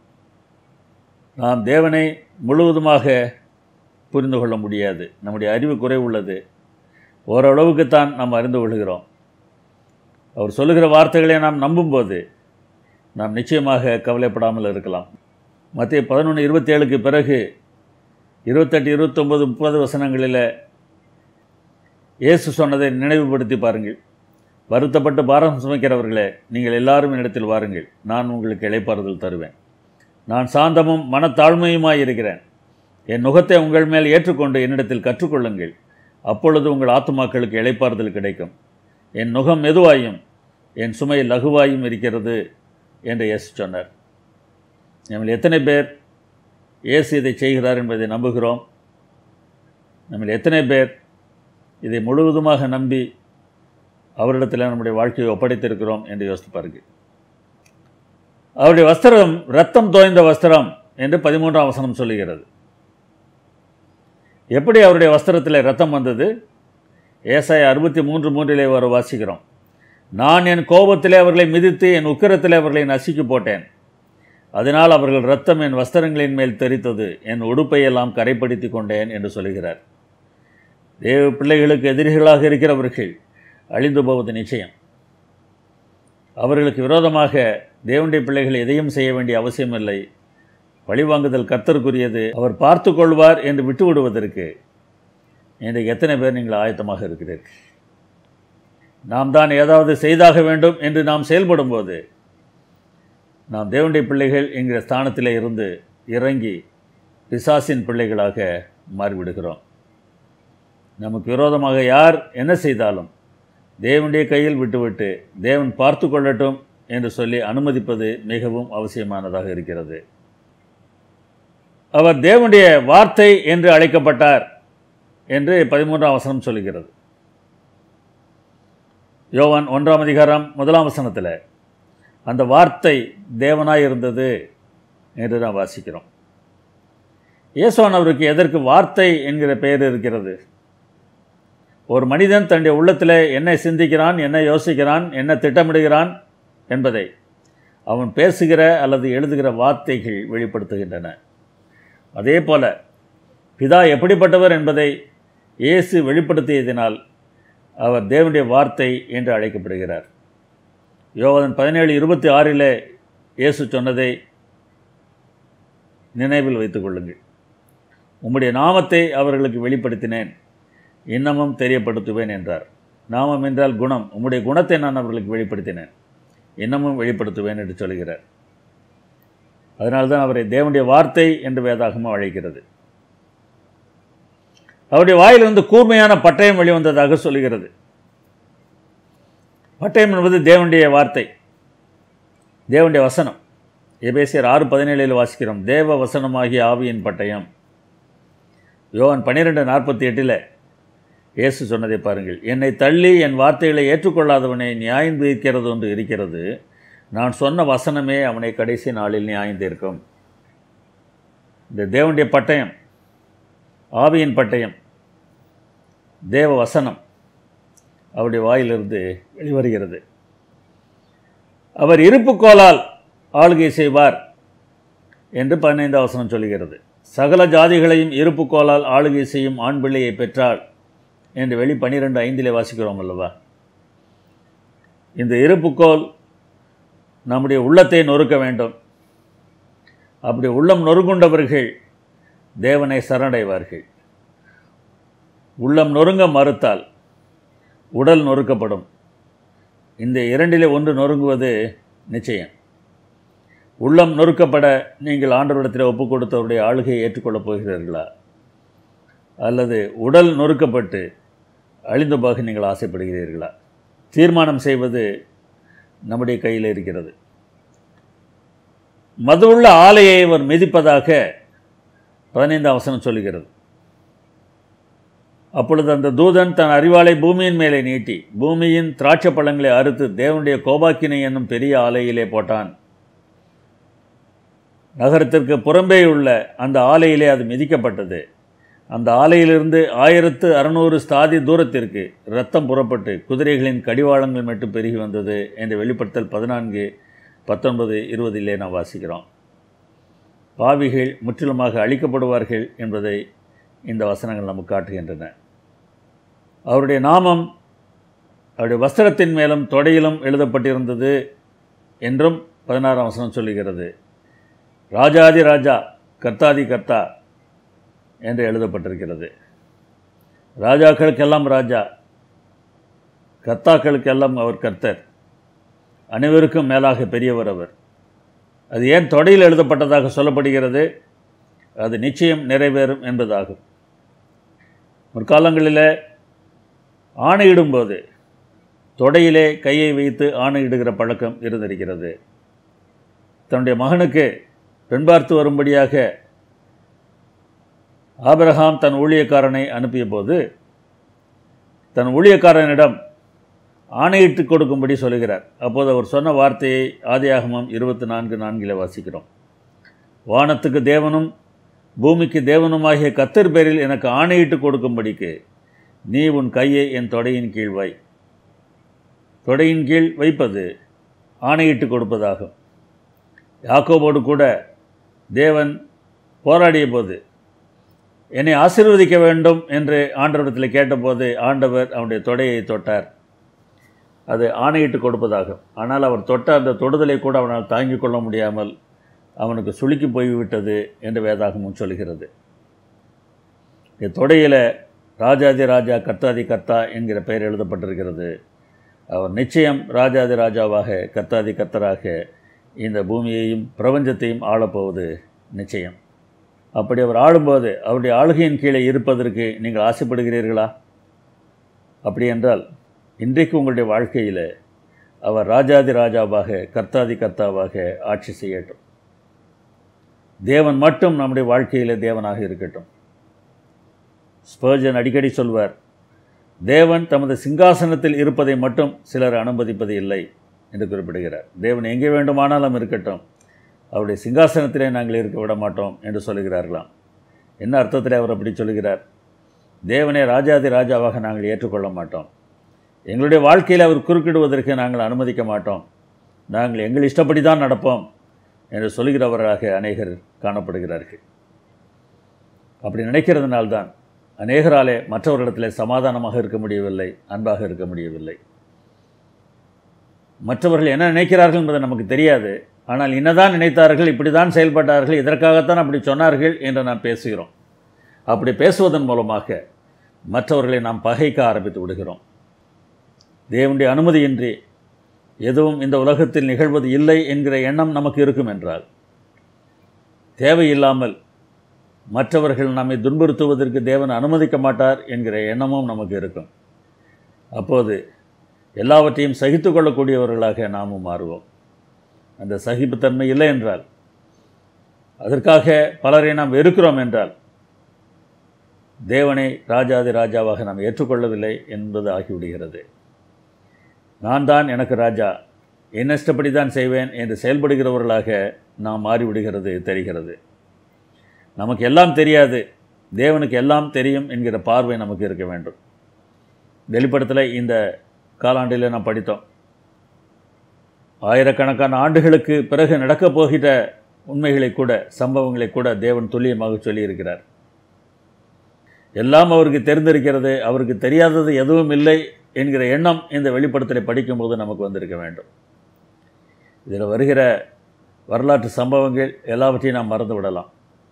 நாம் தேவனை முழுவதுமாக புரிந்து கொள்ள முடியாது நம்முடைய அறிவு குறை உள்ளது ஓரளவுக்குத்தான் நாம் அறிந்து கொள்கிறோம் அவர் சொல்லுகிற வார்த்தைகளை நாம் நம்பும்போது நாம் நிச்சயமாக கவலைப்படாமல் இருக்கலாம் மத்திய பதினொன்று இருபத்தேழுக்கு பிறகு இருபத்தெட்டு இருபத்தொம்பது முப்பது வசனங்களில் இயேசு சொன்னதை நினைவுபடுத்தி பாருங்கள் வருத்தப்பட்டு பாரம் சுமைக்கிறவர்களே நீங்கள் எல்லாரும் என்னிடத்தில் வாருங்கள் நான் உங்களுக்கு இளைப்பாறுதல் தருவேன் நான் சாந்தமும் மனத்தாழ்மையுமாய் இருக்கிறேன் என் நுகத்தை உங்கள் மேல் ஏற்றுக்கொண்டு என்னிடத்தில் கற்றுக்கொள்ளுங்கள் அப்பொழுது உங்கள் ஆத்துமாக்களுக்கு இளைப்பாறுதல் கிடைக்கும் என் நுகம் மெதுவாயும் என் சுமை லகுவாயும் இருக்கிறது என்று இயேசு சொன்னார் நம்மில் எத்தனை பேர் இயேசு இதை செய்கிறார் என்பதை நம்புகிறோம் நம்மில் எத்தனை பேர் இதை முழுவதுமாக நம்பி அவரிடத்தில் நம்முடைய வாழ்க்கையை ஒப்படைத்திருக்கிறோம் என்று யோசித்து பாருங்கள் அவருடைய வஸ்திரம் ரத்தம் தோய்ந்த வஸ்திரம் என்று பதிமூன்றாம் வசனம் சொல்லுகிறது எப்படி அவருடைய வஸ்திரத்தில் ரத்தம் வந்தது ஏசாய அறுபத்தி மூன்று மூன்றிலே வர வாசிக்கிறோம் நான் என் கோபத்திலே அவர்களை மிதித்து என் உக்கிரத்திலே அவர்களை நசுக்கி போட்டேன் அதனால் அவர்கள் ரத்தம் என் வஸ்திரங்களின் மேல் தெரித்தது என் உடுப்பையெல்லாம் கரைப்படுத்தி கொண்டேன் என்று சொல்கிறார் தேவ பிள்ளைகளுக்கு எதிரிகளாக இருக்கிறவர்கள் அழிந்து போவது நிச்சயம் அவர்களுக்கு விரோதமாக தேவனுடைய பிள்ளைகள் எதையும் செய்ய வேண்டிய அவசியமில்லை பழிவாங்குதல் கர்த்தருக்குரியது அவர் பார்த்து கொள்வார் என்று விட்டு விடுவதற்கு இன்றைக்கு எத்தனை பேர் நீங்கள் ஆயத்தமாக இருக்கிறீர்கள் நாம் தான் ஏதாவது செய்தாக வேண்டும் என்று நாம் செயல்படும்போது நாம் தேவனுடைய பிள்ளைகள் என்கிற ஸ்தானத்தில் இருந்து இறங்கி பிசாசின் பிள்ளைகளாக மாறிவிடுகிறோம் நமக்கு விரோதமாக யார் என்ன செய்தாலும் தேவனுடைய கையில் விட்டுவிட்டு தேவன் பார்த்து கொள்ளட்டும் என்று சொல்லி அனுமதிப்பது மிகவும் அவசியமானதாக இருக்கிறது அவர் தேவனுடைய வார்த்தை என்று அழைக்கப்பட்டார் என்று பதிமூன்றாம் வசனம் சொல்கிறது யோவான் ஒன்றாம் அதிகாரம் முதலாம் வசனத்தில் அந்த வார்த்தை தேவனாய் இருந்தது என்று நாம் வாசிக்கிறோம் இயேசுவான் அவருக்கு எதற்கு வார்த்தை என்கிற பெயர் இருக்கிறது ஒரு மனிதன் தன்னுடைய உள்ளத்தில் என்ன சிந்திக்கிறான் என்ன யோசிக்கிறான் என்ன திட்டமிடுகிறான் என்பதை அவன் பேசுகிற அல்லது எழுதுகிற வார்த்தைகள் வெளிப்படுத்துகின்றன அதே போல பிதா எப்படிப்பட்டவர் என்பதை இயேசு வெளிப்படுத்தியதினால் அவர் தேவனுடைய வார்த்தை என்று அழைக்கப்படுகிறார் யோவதன் பதினேழு இருபத்தி ஆறில் இயேசு சொன்னதை நினைவில் வைத்துக் கொள்ளுங்கள் உம்முடைய நாமத்தை அவர்களுக்கு வெளிப்படுத்தினேன் இன்னமும் தெரியப்படுத்துவேன் என்றார் நாமம் என்றால் குணம் உம்முடைய குணத்தை நான் அவர்களுக்கு வெளிப்படுத்தினேன் இன்னமும் வெளிப்படுத்துவேன் என்று சொல்கிறார் அதனால்தான் அவரை தேவனுடைய வார்த்தை என்று வேதாகமாக அழைக்கிறது அவருடைய வாயிலிருந்து கூர்மையான பட்டயம் வெளிவந்ததாக சொல்கிறது பட்டயம் என்பது தேவனுடைய வார்த்தை தேவனுடைய வசனம் எபேசியர் ஆறு பதினேழில் வாசிக்கிறோம் தேவ வசனமாகிய ஆவியின் பட்டயம் யோவான் பன்னிரெண்டு நாற்பத்தி எட்டில் இயேசு சொன்னதை பாருங்கள் என்னை தள்ளி என் வார்த்தைகளை ஏற்றுக்கொள்ளாதவனை நியாயம் தீர்க்கிறது ஒன்று இருக்கிறது நான் சொன்ன வசனமே அவனை கடைசி நாளில் நியாயம் தீர்க்கும் இந்த தேவனுடைய பட்டயம் ஆவியின் பட்டயம் தேவ வசனம் அவருடைய வாயிலிருந்து வெளிவருகிறது அவர் இருப்புக்கோளால் ஆளுகை செய்வார் என்று பதினைந்து வசனம் சொல்கிறது சகல ஜாதிகளையும் இருப்புக்கோளால் ஆளுகை செய்யும் ஆண் பிள்ளையை பெற்றாள் என்று வெளி பன்னிரெண்டு ஐந்திலே வாசிக்கிறோம் அல்லவா இந்த இருப்புக்கோல் நம்முடைய உள்ளத்தை நொறுக்க வேண்டும் அப்படி உள்ளம் நொறுங்குண்டவர்கள் தேவனை சரணடைவார்கள் உள்ளம் நொறுங்க மறுத்தால் உடல் நொறுக்கப்படும் இந்த இரண்டிலே ஒன்று நொறுங்குவது நிச்சயம் உள்ளம் நொறுக்கப்பட நீங்கள் ஆண்டவரிடத்தில் ஒப்பு கொடுத்தவருடைய ஆளுகையை ஏற்றுக்கொள்ளப் போகிறீர்களா அல்லது உடல் நொறுக்கப்பட்டு அழிந்து போக நீங்கள் ஆசைப்படுகிறீர்களா தீர்மானம் செய்வது நம்முடைய கையில் இருக்கிறது மதுவுள்ள ஆலையை அவர் மிதிப்பதாக பதினைந்தாம் வசனம் சொல்லுகிறது அப்பொழுது அந்த தூதன் தன் அறிவாளை பூமியின் மேலே நீட்டி பூமியின் திராட்சை பழங்களை அறுத்து தேவனுடைய கோபாக்கினை என்னும் பெரிய ஆலையிலே போட்டான் நகரத்திற்கு புறம்பே உள்ள அந்த ஆலையிலே அது மிதிக்கப்பட்டது அந்த ஆலையிலிருந்து ஆயிரத்து அறுநூறு ஸ்தாதி தூரத்திற்கு இரத்தம் புறப்பட்டு குதிரைகளின் கடிவாளங்கள் மட்டும் பெருகி வந்தது என்று வெளிப்படுத்தல் பதினான்கு பத்தொன்பது இருபதிலே நாம் வாசிக்கிறோம் பாவிகள் முற்றிலுமாக அழிக்கப்படுவார்கள் என்பதை இந்த வசனங்கள் நமக்கு காட்டுகின்றன அவருடைய நாமம் அவருடைய வஸ்திரத்தின் மேலும் தொடையிலும் எழுதப்பட்டிருந்தது என்றும் பதினாறாம் வசனம் சொல்லுகிறது ராஜாதி ராஜா கர்த்தாதி கர்த்தா என்று எழுதப்பட்டிருக்கிறது ராஜாக்களுக்கெல்லாம் ராஜா கர்த்தாக்களுக்கெல்லாம் அவர் கர்த்தர் அனைவருக்கும் மேலாக பெரியவர் அவர் அது ஏன் தொடையில் எழுதப்பட்டதாக சொல்லப்படுகிறது அது நிச்சயம் நிறைவேறும் என்பதாகும் முற்காலங்களில் ஆணையிடும்போது தொடையிலே கையை வைத்து ஆணையிடுகிற பழக்கம் இருந்திருக்கிறது தன்னுடைய மகனுக்கு பெண் பார்த்து வரும்படியாக ஆபிரகாம் தன் ஊழியக்காரனை அனுப்பிய போது தன் ஊழியக்காரனிடம் ஆணையிட்டு கொடுக்கும்படி சொல்கிறார் அப்போது அவர் சொன்ன வார்த்தையை ஆதியாகமம் இருபத்தி நான்கு நான்கில் வாசிக்கிறோம் வானத்துக்கு தேவனும் பூமிக்கு தேவனுமாகிய கத்தர் பேரில் எனக்கு ஆணையிட்டு கொடுக்கும்படிக்கு நீ உன் கையை என் தொடையின் கீழ் வை தொடையின் கீழ் வைப்பது ஆணையிட்டு கொடுப்பதாகும் யாக்கோபோடு கூட தேவன் போராடிய போது என்னை ஆசீர்வதிக்க வேண்டும் என்று ஆண்டவரிடத்தில் கேட்டபோது ஆண்டவர் அவனுடைய தொடையை தொட்டார் அது ஆணையிட்டு கொடுப்பதாகும் ஆனால் அவர் தொட்ட அந்த தொடுதலை கூட அவனால் தாங்கிக் கொள்ள முடியாமல் அவனுக்கு சுளுக்கி போய்விட்டது என்று வேதாகமும் சொல்கிறது இந்த தொடையில் ராஜாதி ராஜா கர்த்தாதி கர்த்தா என்கிற பெயர் எழுதப்பட்டிருக்கிறது அவர் நிச்சயம் ராஜாதி ராஜாவாக கர்த்தாதி கர்த்தராக இந்த பூமியையும் பிரபஞ்சத்தையும் ஆளப்போவது நிச்சயம் அப்படி அவர் ஆளும்போது அவருடைய ஆளுகையின் கீழே இருப்பதற்கு நீங்கள் ஆசைப்படுகிறீர்களா அப்படி என்றால் இன்றைக்கு உங்களுடைய வாழ்க்கையில் அவர் ராஜாதி ராஜாவாக கர்த்தாதி கர்த்தாவாக ஆட்சி செய்யட்டும் தேவன் மட்டும் நம்முடைய வாழ்க்கையில் தேவனாக இருக்கட்டும் ஸ்பர்ஜன் அடிக்கடி சொல்வார் தேவன் தமது சிங்காசனத்தில் இருப்பதை மட்டும் சிலர் அனுமதிப்பது இல்லை என்று குறிப்பிடுகிறார் தேவன் எங்கே வேண்டுமானாலும் இருக்கட்டும் அவருடைய சிங்காசனத்திலே நாங்கள் இருக்க விட மாட்டோம் என்று சொல்லுகிறார்களாம் என்ன அர்த்தத்தில் அவர் அப்படி சொல்லுகிறார் தேவனே ராஜாதி ராஜாவாக நாங்கள் ஏற்றுக்கொள்ள மாட்டோம் எங்களுடைய வாழ்க்கையில் அவர் குறுக்கிடுவதற்கு நாங்கள் அனுமதிக்க மாட்டோம் நாங்கள் எங்கள் இஷ்டப்படி தான் நடப்போம் என்று சொல்கிறவர்களாக அநேகர் காணப்படுகிறார்கள் அப்படி நினைக்கிறதுனால்தான் அநேகராலே மற்றவர்களிடத்தில் சமாதானமாக இருக்க முடியவில்லை அன்பாக இருக்க முடியவில்லை மற்றவர்கள் என்ன நினைக்கிறார்கள் என்பது நமக்கு தெரியாது ஆனால் என்னதான் நினைத்தார்கள் இப்படி தான் செயல்பட்டார்கள் இதற்காகத்தான் அப்படி சொன்னார்கள் என்று நாம் பேசுகிறோம் அப்படி பேசுவதன் மூலமாக மற்றவர்களை நாம் பகைக்க ஆரம்பித்து விடுகிறோம் தேவனுடைய அனுமதியின்றி எதுவும் இந்த உலகத்தில் நிகழ்வது இல்லை என்கிற எண்ணம் நமக்கு இருக்கும் என்றால் தேவையில்லாமல் மற்றவர்கள் நம்மை துன்புறுத்துவதற்கு தேவன் அனுமதிக்க மாட்டார் என்கிற எண்ணமும் நமக்கு இருக்கும் அப்போது எல்லாவற்றையும் சகித்து கொள்ளக்கூடியவர்களாக நாமும் மாறுவோம் அந்த சகிப்புத்தன்மை இல்லை என்றால் அதற்காக பலரை நாம் வெறுக்கிறோம் என்றால் தேவனை ராஜாதி ராஜாவாக நாம் ஏற்றுக்கொள்ளவில்லை என்பது ஆகிவிடுகிறது நான் தான் எனக்கு ராஜா என்ன இஷ்டப்படி தான் செய்வேன் என்று செயல்படுகிறவர்களாக நாம் மாறிவிடுகிறது தெரிகிறது நமக்கு எல்லாம் தெரியாது தேவனுக்கு எல்லாம் தெரியும் என்கிற பார்வை நமக்கு இருக்க வேண்டும் வெளிப்படத்தில் இந்த காலாண்டில் நாம் படித்தோம் ஆயிரக்கணக்கான ஆண்டுகளுக்கு பிறகு நடக்கப் போகிற உண்மைகளை கூட சம்பவங்களை கூட தேவன் துல்லியமாக சொல்லியிருக்கிறார் எல்லாம் அவருக்கு தெரிந்திருக்கிறது அவருக்கு தெரியாதது எதுவும் இல்லை என்கிற எண்ணம் இந்த வெளிப்படத்தில் படிக்கும்போது நமக்கு வந்திருக்க வேண்டும் இதில் வருகிற வரலாற்று சம்பவங்கள் எல்லாவற்றையும் நாம் மறந்து விடலாம்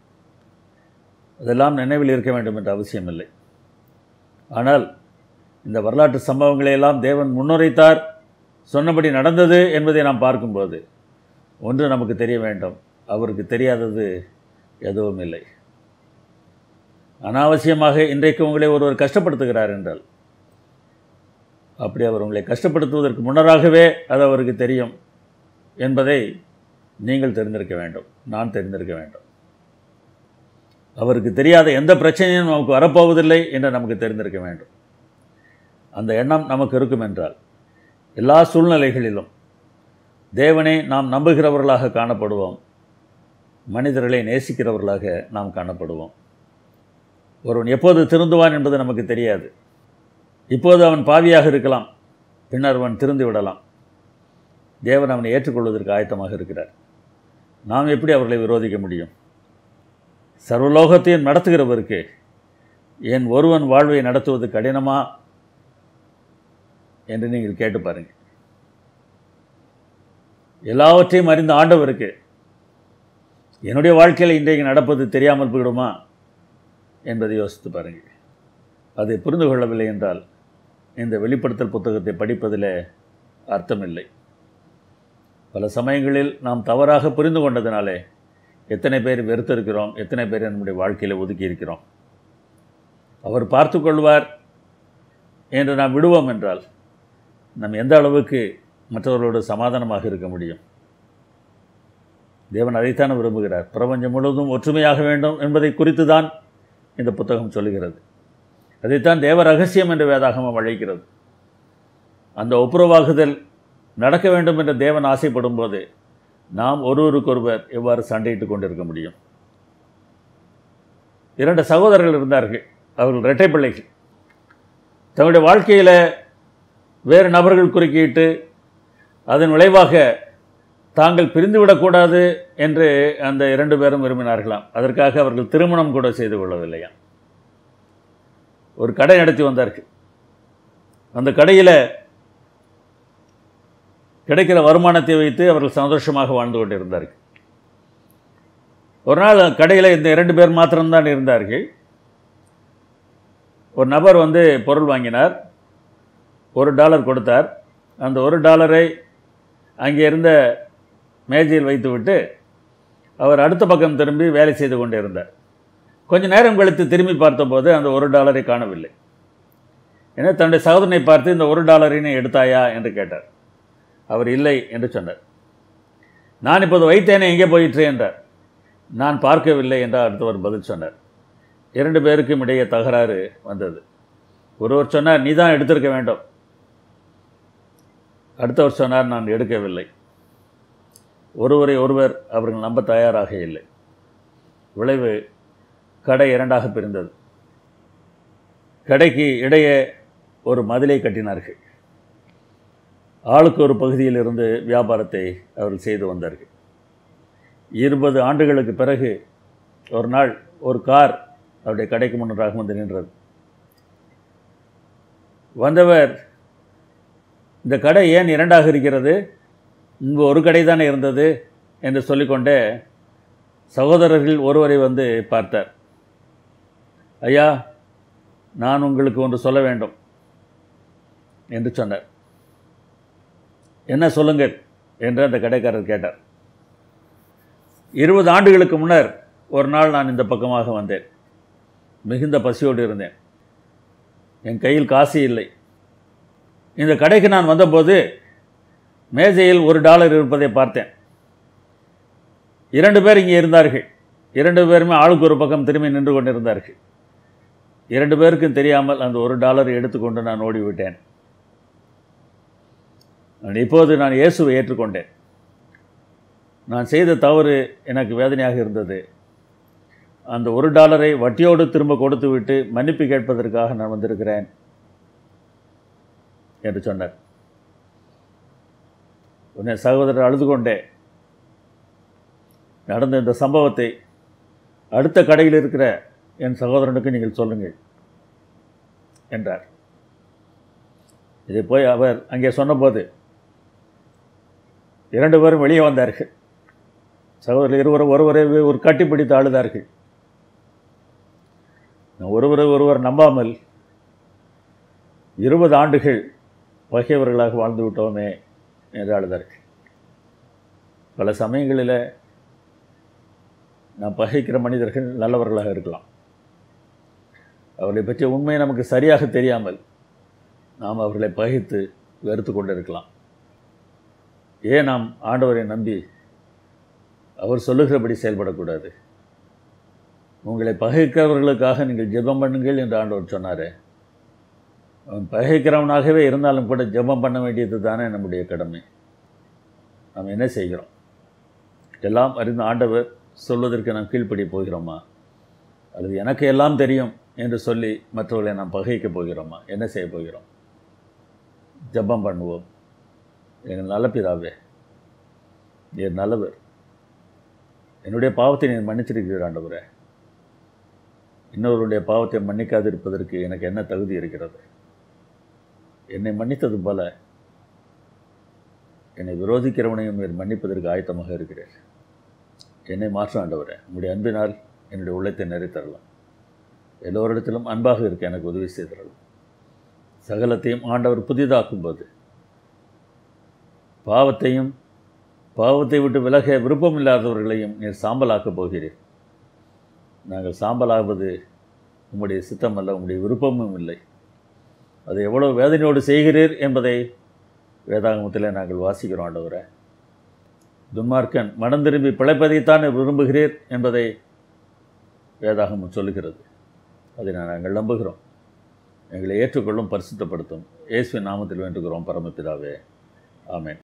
அதெல்லாம் நினைவில் இருக்க வேண்டும் என்ற அவசியம் இல்லை ஆனால் இந்த வரலாற்று சம்பவங்களை எல்லாம் தேவன் முன்னுரைத்தார் சொன்னபடி நடந்தது என்பதை நாம் பார்க்கும்போது ஒன்று நமக்கு தெரிய வேண்டும் அவருக்கு தெரியாதது எதுவும் இல்லை அனாவசியமாக இன்றைக்கு உங்களை ஒருவர் கஷ்டப்படுத்துகிறார் என்றால் அப்படி அவர் உங்களை கஷ்டப்படுத்துவதற்கு முன்னராகவே அது அவருக்கு தெரியும் என்பதை நீங்கள் தெரிந்திருக்க வேண்டும் நான் தெரிந்திருக்க வேண்டும் அவருக்கு தெரியாத எந்த பிரச்சனையும் நமக்கு வரப்போவதில்லை என்று நமக்கு தெரிந்திருக்க வேண்டும் அந்த எண்ணம் நமக்கு இருக்கும் என்றால் எல்லா சூழ்நிலைகளிலும் தேவனை நாம் நம்புகிறவர்களாக காணப்படுவோம் மனிதர்களை நேசிக்கிறவர்களாக நாம் காணப்படுவோம் ஒருவன் எப்போது திருந்துவான் என்பது நமக்கு தெரியாது இப்போது அவன் பாவியாக இருக்கலாம் பின்னர் அவன் திருந்து விடலாம் தேவன் அவனை ஏற்றுக்கொள்வதற்கு ஆயத்தமாக இருக்கிறார் நாம் எப்படி அவர்களை விரோதிக்க முடியும் சர்வலோகத்தையும் நடத்துகிறவருக்கு என் ஒருவன் வாழ்வை நடத்துவது கடினமா என்று நீங்கள் கேட்டு பாருங்கள் எல்லாவற்றையும் அறிந்த ஆண்டவருக்கு என்னுடைய வாழ்க்கையில் இன்றைக்கு நடப்பது தெரியாமல் போயிடுமா என்பதை யோசித்து பாருங்கள் அதை புரிந்து கொள்ளவில்லை என்றால் இந்த வெளிப்படுத்தல் புத்தகத்தை படிப்பதில் அர்த்தமில்லை பல சமயங்களில் நாம் தவறாக புரிந்து கொண்டதினாலே எத்தனை பேர் வெறுத்திருக்கிறோம் எத்தனை பேர் நம்முடைய வாழ்க்கையில் ஒதுக்கி இருக்கிறோம் அவர் பார்த்து கொள்வார் என்று நாம் விடுவோம் என்றால் நாம் எந்த அளவுக்கு மற்றவர்களோடு சமாதானமாக இருக்க முடியும் தேவன் அதைத்தான் விரும்புகிறார் பிரபஞ்சம் முழுவதும் ஒற்றுமையாக வேண்டும் என்பதை குறித்து தான் இந்த புத்தகம் சொல்லுகிறது அதைத்தான் தேவ ரகசியம் என்று வேதாகமம் அழைக்கிறது அந்த ஒப்புரவாகுதல் நடக்க வேண்டும் என்று தேவன் ஆசைப்படும் போது நாம் ஒருவருக்கொருவர் எவ்வாறு சண்டையிட்டு கொண்டிருக்க முடியும் இரண்டு சகோதரர்கள் இருந்தார்கள் அவர்கள் இரட்டை பிள்ளைகள் தங்களுடைய வாழ்க்கையில் வேறு நபர்கள் குறுக்கிட்டு அதன் விளைவாக தாங்கள் பிரிந்துவிடக்கூடாது என்று அந்த இரண்டு பேரும் விரும்பினார்களாம் அதற்காக அவர்கள் திருமணம் கூட செய்து கொள்ளவில்லையாம் ஒரு கடை நடத்தி வந்தார்கள் அந்த கடையில் கிடைக்கிற வருமானத்தை வைத்து அவர்கள் சந்தோஷமாக வாழ்ந்து கொண்டிருந்தார்கள் ஒரு நாள் கடையில் இந்த இரண்டு பேர் மாத்திரம்தான் இருந்தார்கள் ஒரு நபர் வந்து பொருள் வாங்கினார் ஒரு டாலர் கொடுத்தார் அந்த ஒரு டாலரை அங்கே இருந்த மேஜையில் வைத்துவிட்டு அவர் அடுத்த பக்கம் திரும்பி வேலை செய்து கொண்டே இருந்தார் கொஞ்ச நேரம் கழித்து திரும்பி பார்த்தபோது அந்த ஒரு டாலரை காணவில்லை என தன்னுடைய சகோதரனை பார்த்து இந்த ஒரு டாலரினை எடுத்தாயா என்று கேட்டார் அவர் இல்லை என்று சொன்னார் நான் இப்போது வைத்தேனே எங்கே போயிற்று என்றார் நான் பார்க்கவில்லை என்றார் அடுத்தவர் பதில் சொன்னார் இரண்டு பேருக்கும் இடையே தகராறு வந்தது ஒருவர் சொன்னார் நீ தான் எடுத்திருக்க வேண்டும் அடுத்தவர் சொன்னார் நான் எடுக்கவில்லை ஒருவரை ஒருவர் அவர்கள் நம்ப தயாராக இல்லை விளைவு கடை இரண்டாக பிரிந்தது கடைக்கு இடையே ஒரு மதிலை கட்டினார்கள் ஆளுக்கு ஒரு பகுதியில் இருந்து வியாபாரத்தை அவர்கள் செய்து வந்தார்கள் இருபது ஆண்டுகளுக்கு பிறகு ஒரு நாள் ஒரு கார் அவருடைய கடைக்கு முன்னராக வந்து நின்றது வந்தவர் இந்த கடை ஏன் இரண்டாக இருக்கிறது இங்கு ஒரு கடை தானே இருந்தது என்று சொல்லிக்கொண்டே சகோதரர்கள் ஒருவரை வந்து பார்த்தார் ஐயா நான் உங்களுக்கு ஒன்று சொல்ல வேண்டும் என்று சொன்னார் என்ன சொல்லுங்கள் என்று அந்த கடைக்காரர் கேட்டார் இருபது ஆண்டுகளுக்கு முன்னர் ஒரு நாள் நான் இந்த பக்கமாக வந்தேன் மிகுந்த பசியோடு இருந்தேன் என் கையில் காசு இல்லை இந்த கடைக்கு நான் வந்தபோது மேஜையில் ஒரு டாலர் இருப்பதை பார்த்தேன் இரண்டு பேர் இங்கே இருந்தார்கள் இரண்டு பேருமே ஆளுக்கு ஒரு பக்கம் திரும்பி நின்று கொண்டிருந்தார்கள் இரண்டு பேருக்கும் தெரியாமல் அந்த ஒரு டாலரை எடுத்துக்கொண்டு நான் ஓடிவிட்டேன் நான் இப்போது நான் இயேசுவை ஏற்றுக்கொண்டேன் நான் செய்த தவறு எனக்கு வேதனையாக இருந்தது அந்த ஒரு டாலரை வட்டியோடு திரும்ப கொடுத்து விட்டு மன்னிப்பு கேட்பதற்காக நான் வந்திருக்கிறேன் என்று சொன்னார் உன்னை சகோதரர் அழுது கொண்டே நடந்த இந்த சம்பவத்தை அடுத்த கடையில் இருக்கிற என் சகோதரனுக்கு நீங்கள் சொல்லுங்கள் என்றார் இதை போய் அவர் அங்கே சொன்னபோது இரண்டு பேரும் வெளியே வந்தார்கள் சகோதரர் இருவரும் ஒருவரை ஒரு கட்டிப்பிடித்து அழுதார்கள் ஒருவரை ஒருவர் நம்பாமல் இருபது ஆண்டுகள் பகைவர்களாக வாழ்ந்து விட்டோமே என்று அழுதார்கள் பல சமயங்களில் நாம் பகைக்கிற மனிதர்கள் நல்லவர்களாக இருக்கலாம் அவர்களை பற்றிய உண்மை நமக்கு சரியாக தெரியாமல் நாம் அவர்களை பகைத்து வெறுத்து கொண்டு இருக்கலாம் ஏன் நாம் ஆண்டவரை நம்பி அவர் சொல்லுகிறபடி செயல்படக்கூடாது உங்களை பகைக்கிறவர்களுக்காக நீங்கள் ஜெபம் பண்ணுங்கள் என்று ஆண்டவர் சொன்னார் அவன் பகைக்கிறவனாகவே இருந்தாலும் கூட ஜெபம் பண்ண வேண்டியது தானே நம்முடைய கடமை நாம் என்ன செய்கிறோம் எல்லாம் அறிந்த ஆண்டவர் சொல்வதற்கு நாம் கீழ்ப்படி போகிறோமா அல்லது எனக்கு எல்லாம் தெரியும் என்று சொல்லி மற்றவர்களை நாம் பகைக்கப் போகிறோமா என்ன செய்ய போகிறோம் ஜெபம் பண்ணுவோம் எங்கள் நல்ல பிதாவே நீர் நல்லவர் என்னுடைய பாவத்தை நீர் மன்னிச்சிருக்கிறீர் ஆண்டவரே இன்னொருடைய பாவத்தை மன்னிக்காதிருப்பதற்கு எனக்கு என்ன தகுதி இருக்கிறது என்னை மன்னித்தது போல என்னை விரோதிக்கிறவனையும் நீர் மன்னிப்பதற்கு ஆயத்தமாக இருக்கிறேன் என்னை மாற்ற ஆண்டவரே உங்களுடைய அன்பினால் என்னுடைய உள்ளத்தை நிறைத்தரலாம் எல்லோரிடத்திலும் அன்பாக இருக்க எனக்கு உதவி செய்தரலாம் சகலத்தையும் ஆண்டவர் புதிதாக்கும்போது பாவத்தையும் பாவத்தை விட்டு விலக விருப்பமில்லாதவர்களையும் நீர் சாம்பலாக்கப் போகிறீர் நாங்கள் சாம்பலாவது உம்முடைய சித்தம் அல்ல உம்முடைய விருப்பமும் இல்லை அதை எவ்வளோ வேதனையோடு செய்கிறீர் என்பதை வேதாகமத்தில் நாங்கள் வாசிக்கிறோம் ஆண்டவரை துன்மார்க்கன் மனம் திரும்பி பிழைப்பதைத்தான் விரும்புகிறீர் என்பதை வேதாகமம் சொல்லுகிறது அதை நாங்கள் நம்புகிறோம் எங்களை ஏற்றுக்கொள்ளும் பரிசுத்தப்படுத்தும் இயேசுவின் நாமத்தில் வேண்டுகிறோம் பரமபிதாவே ஆமென்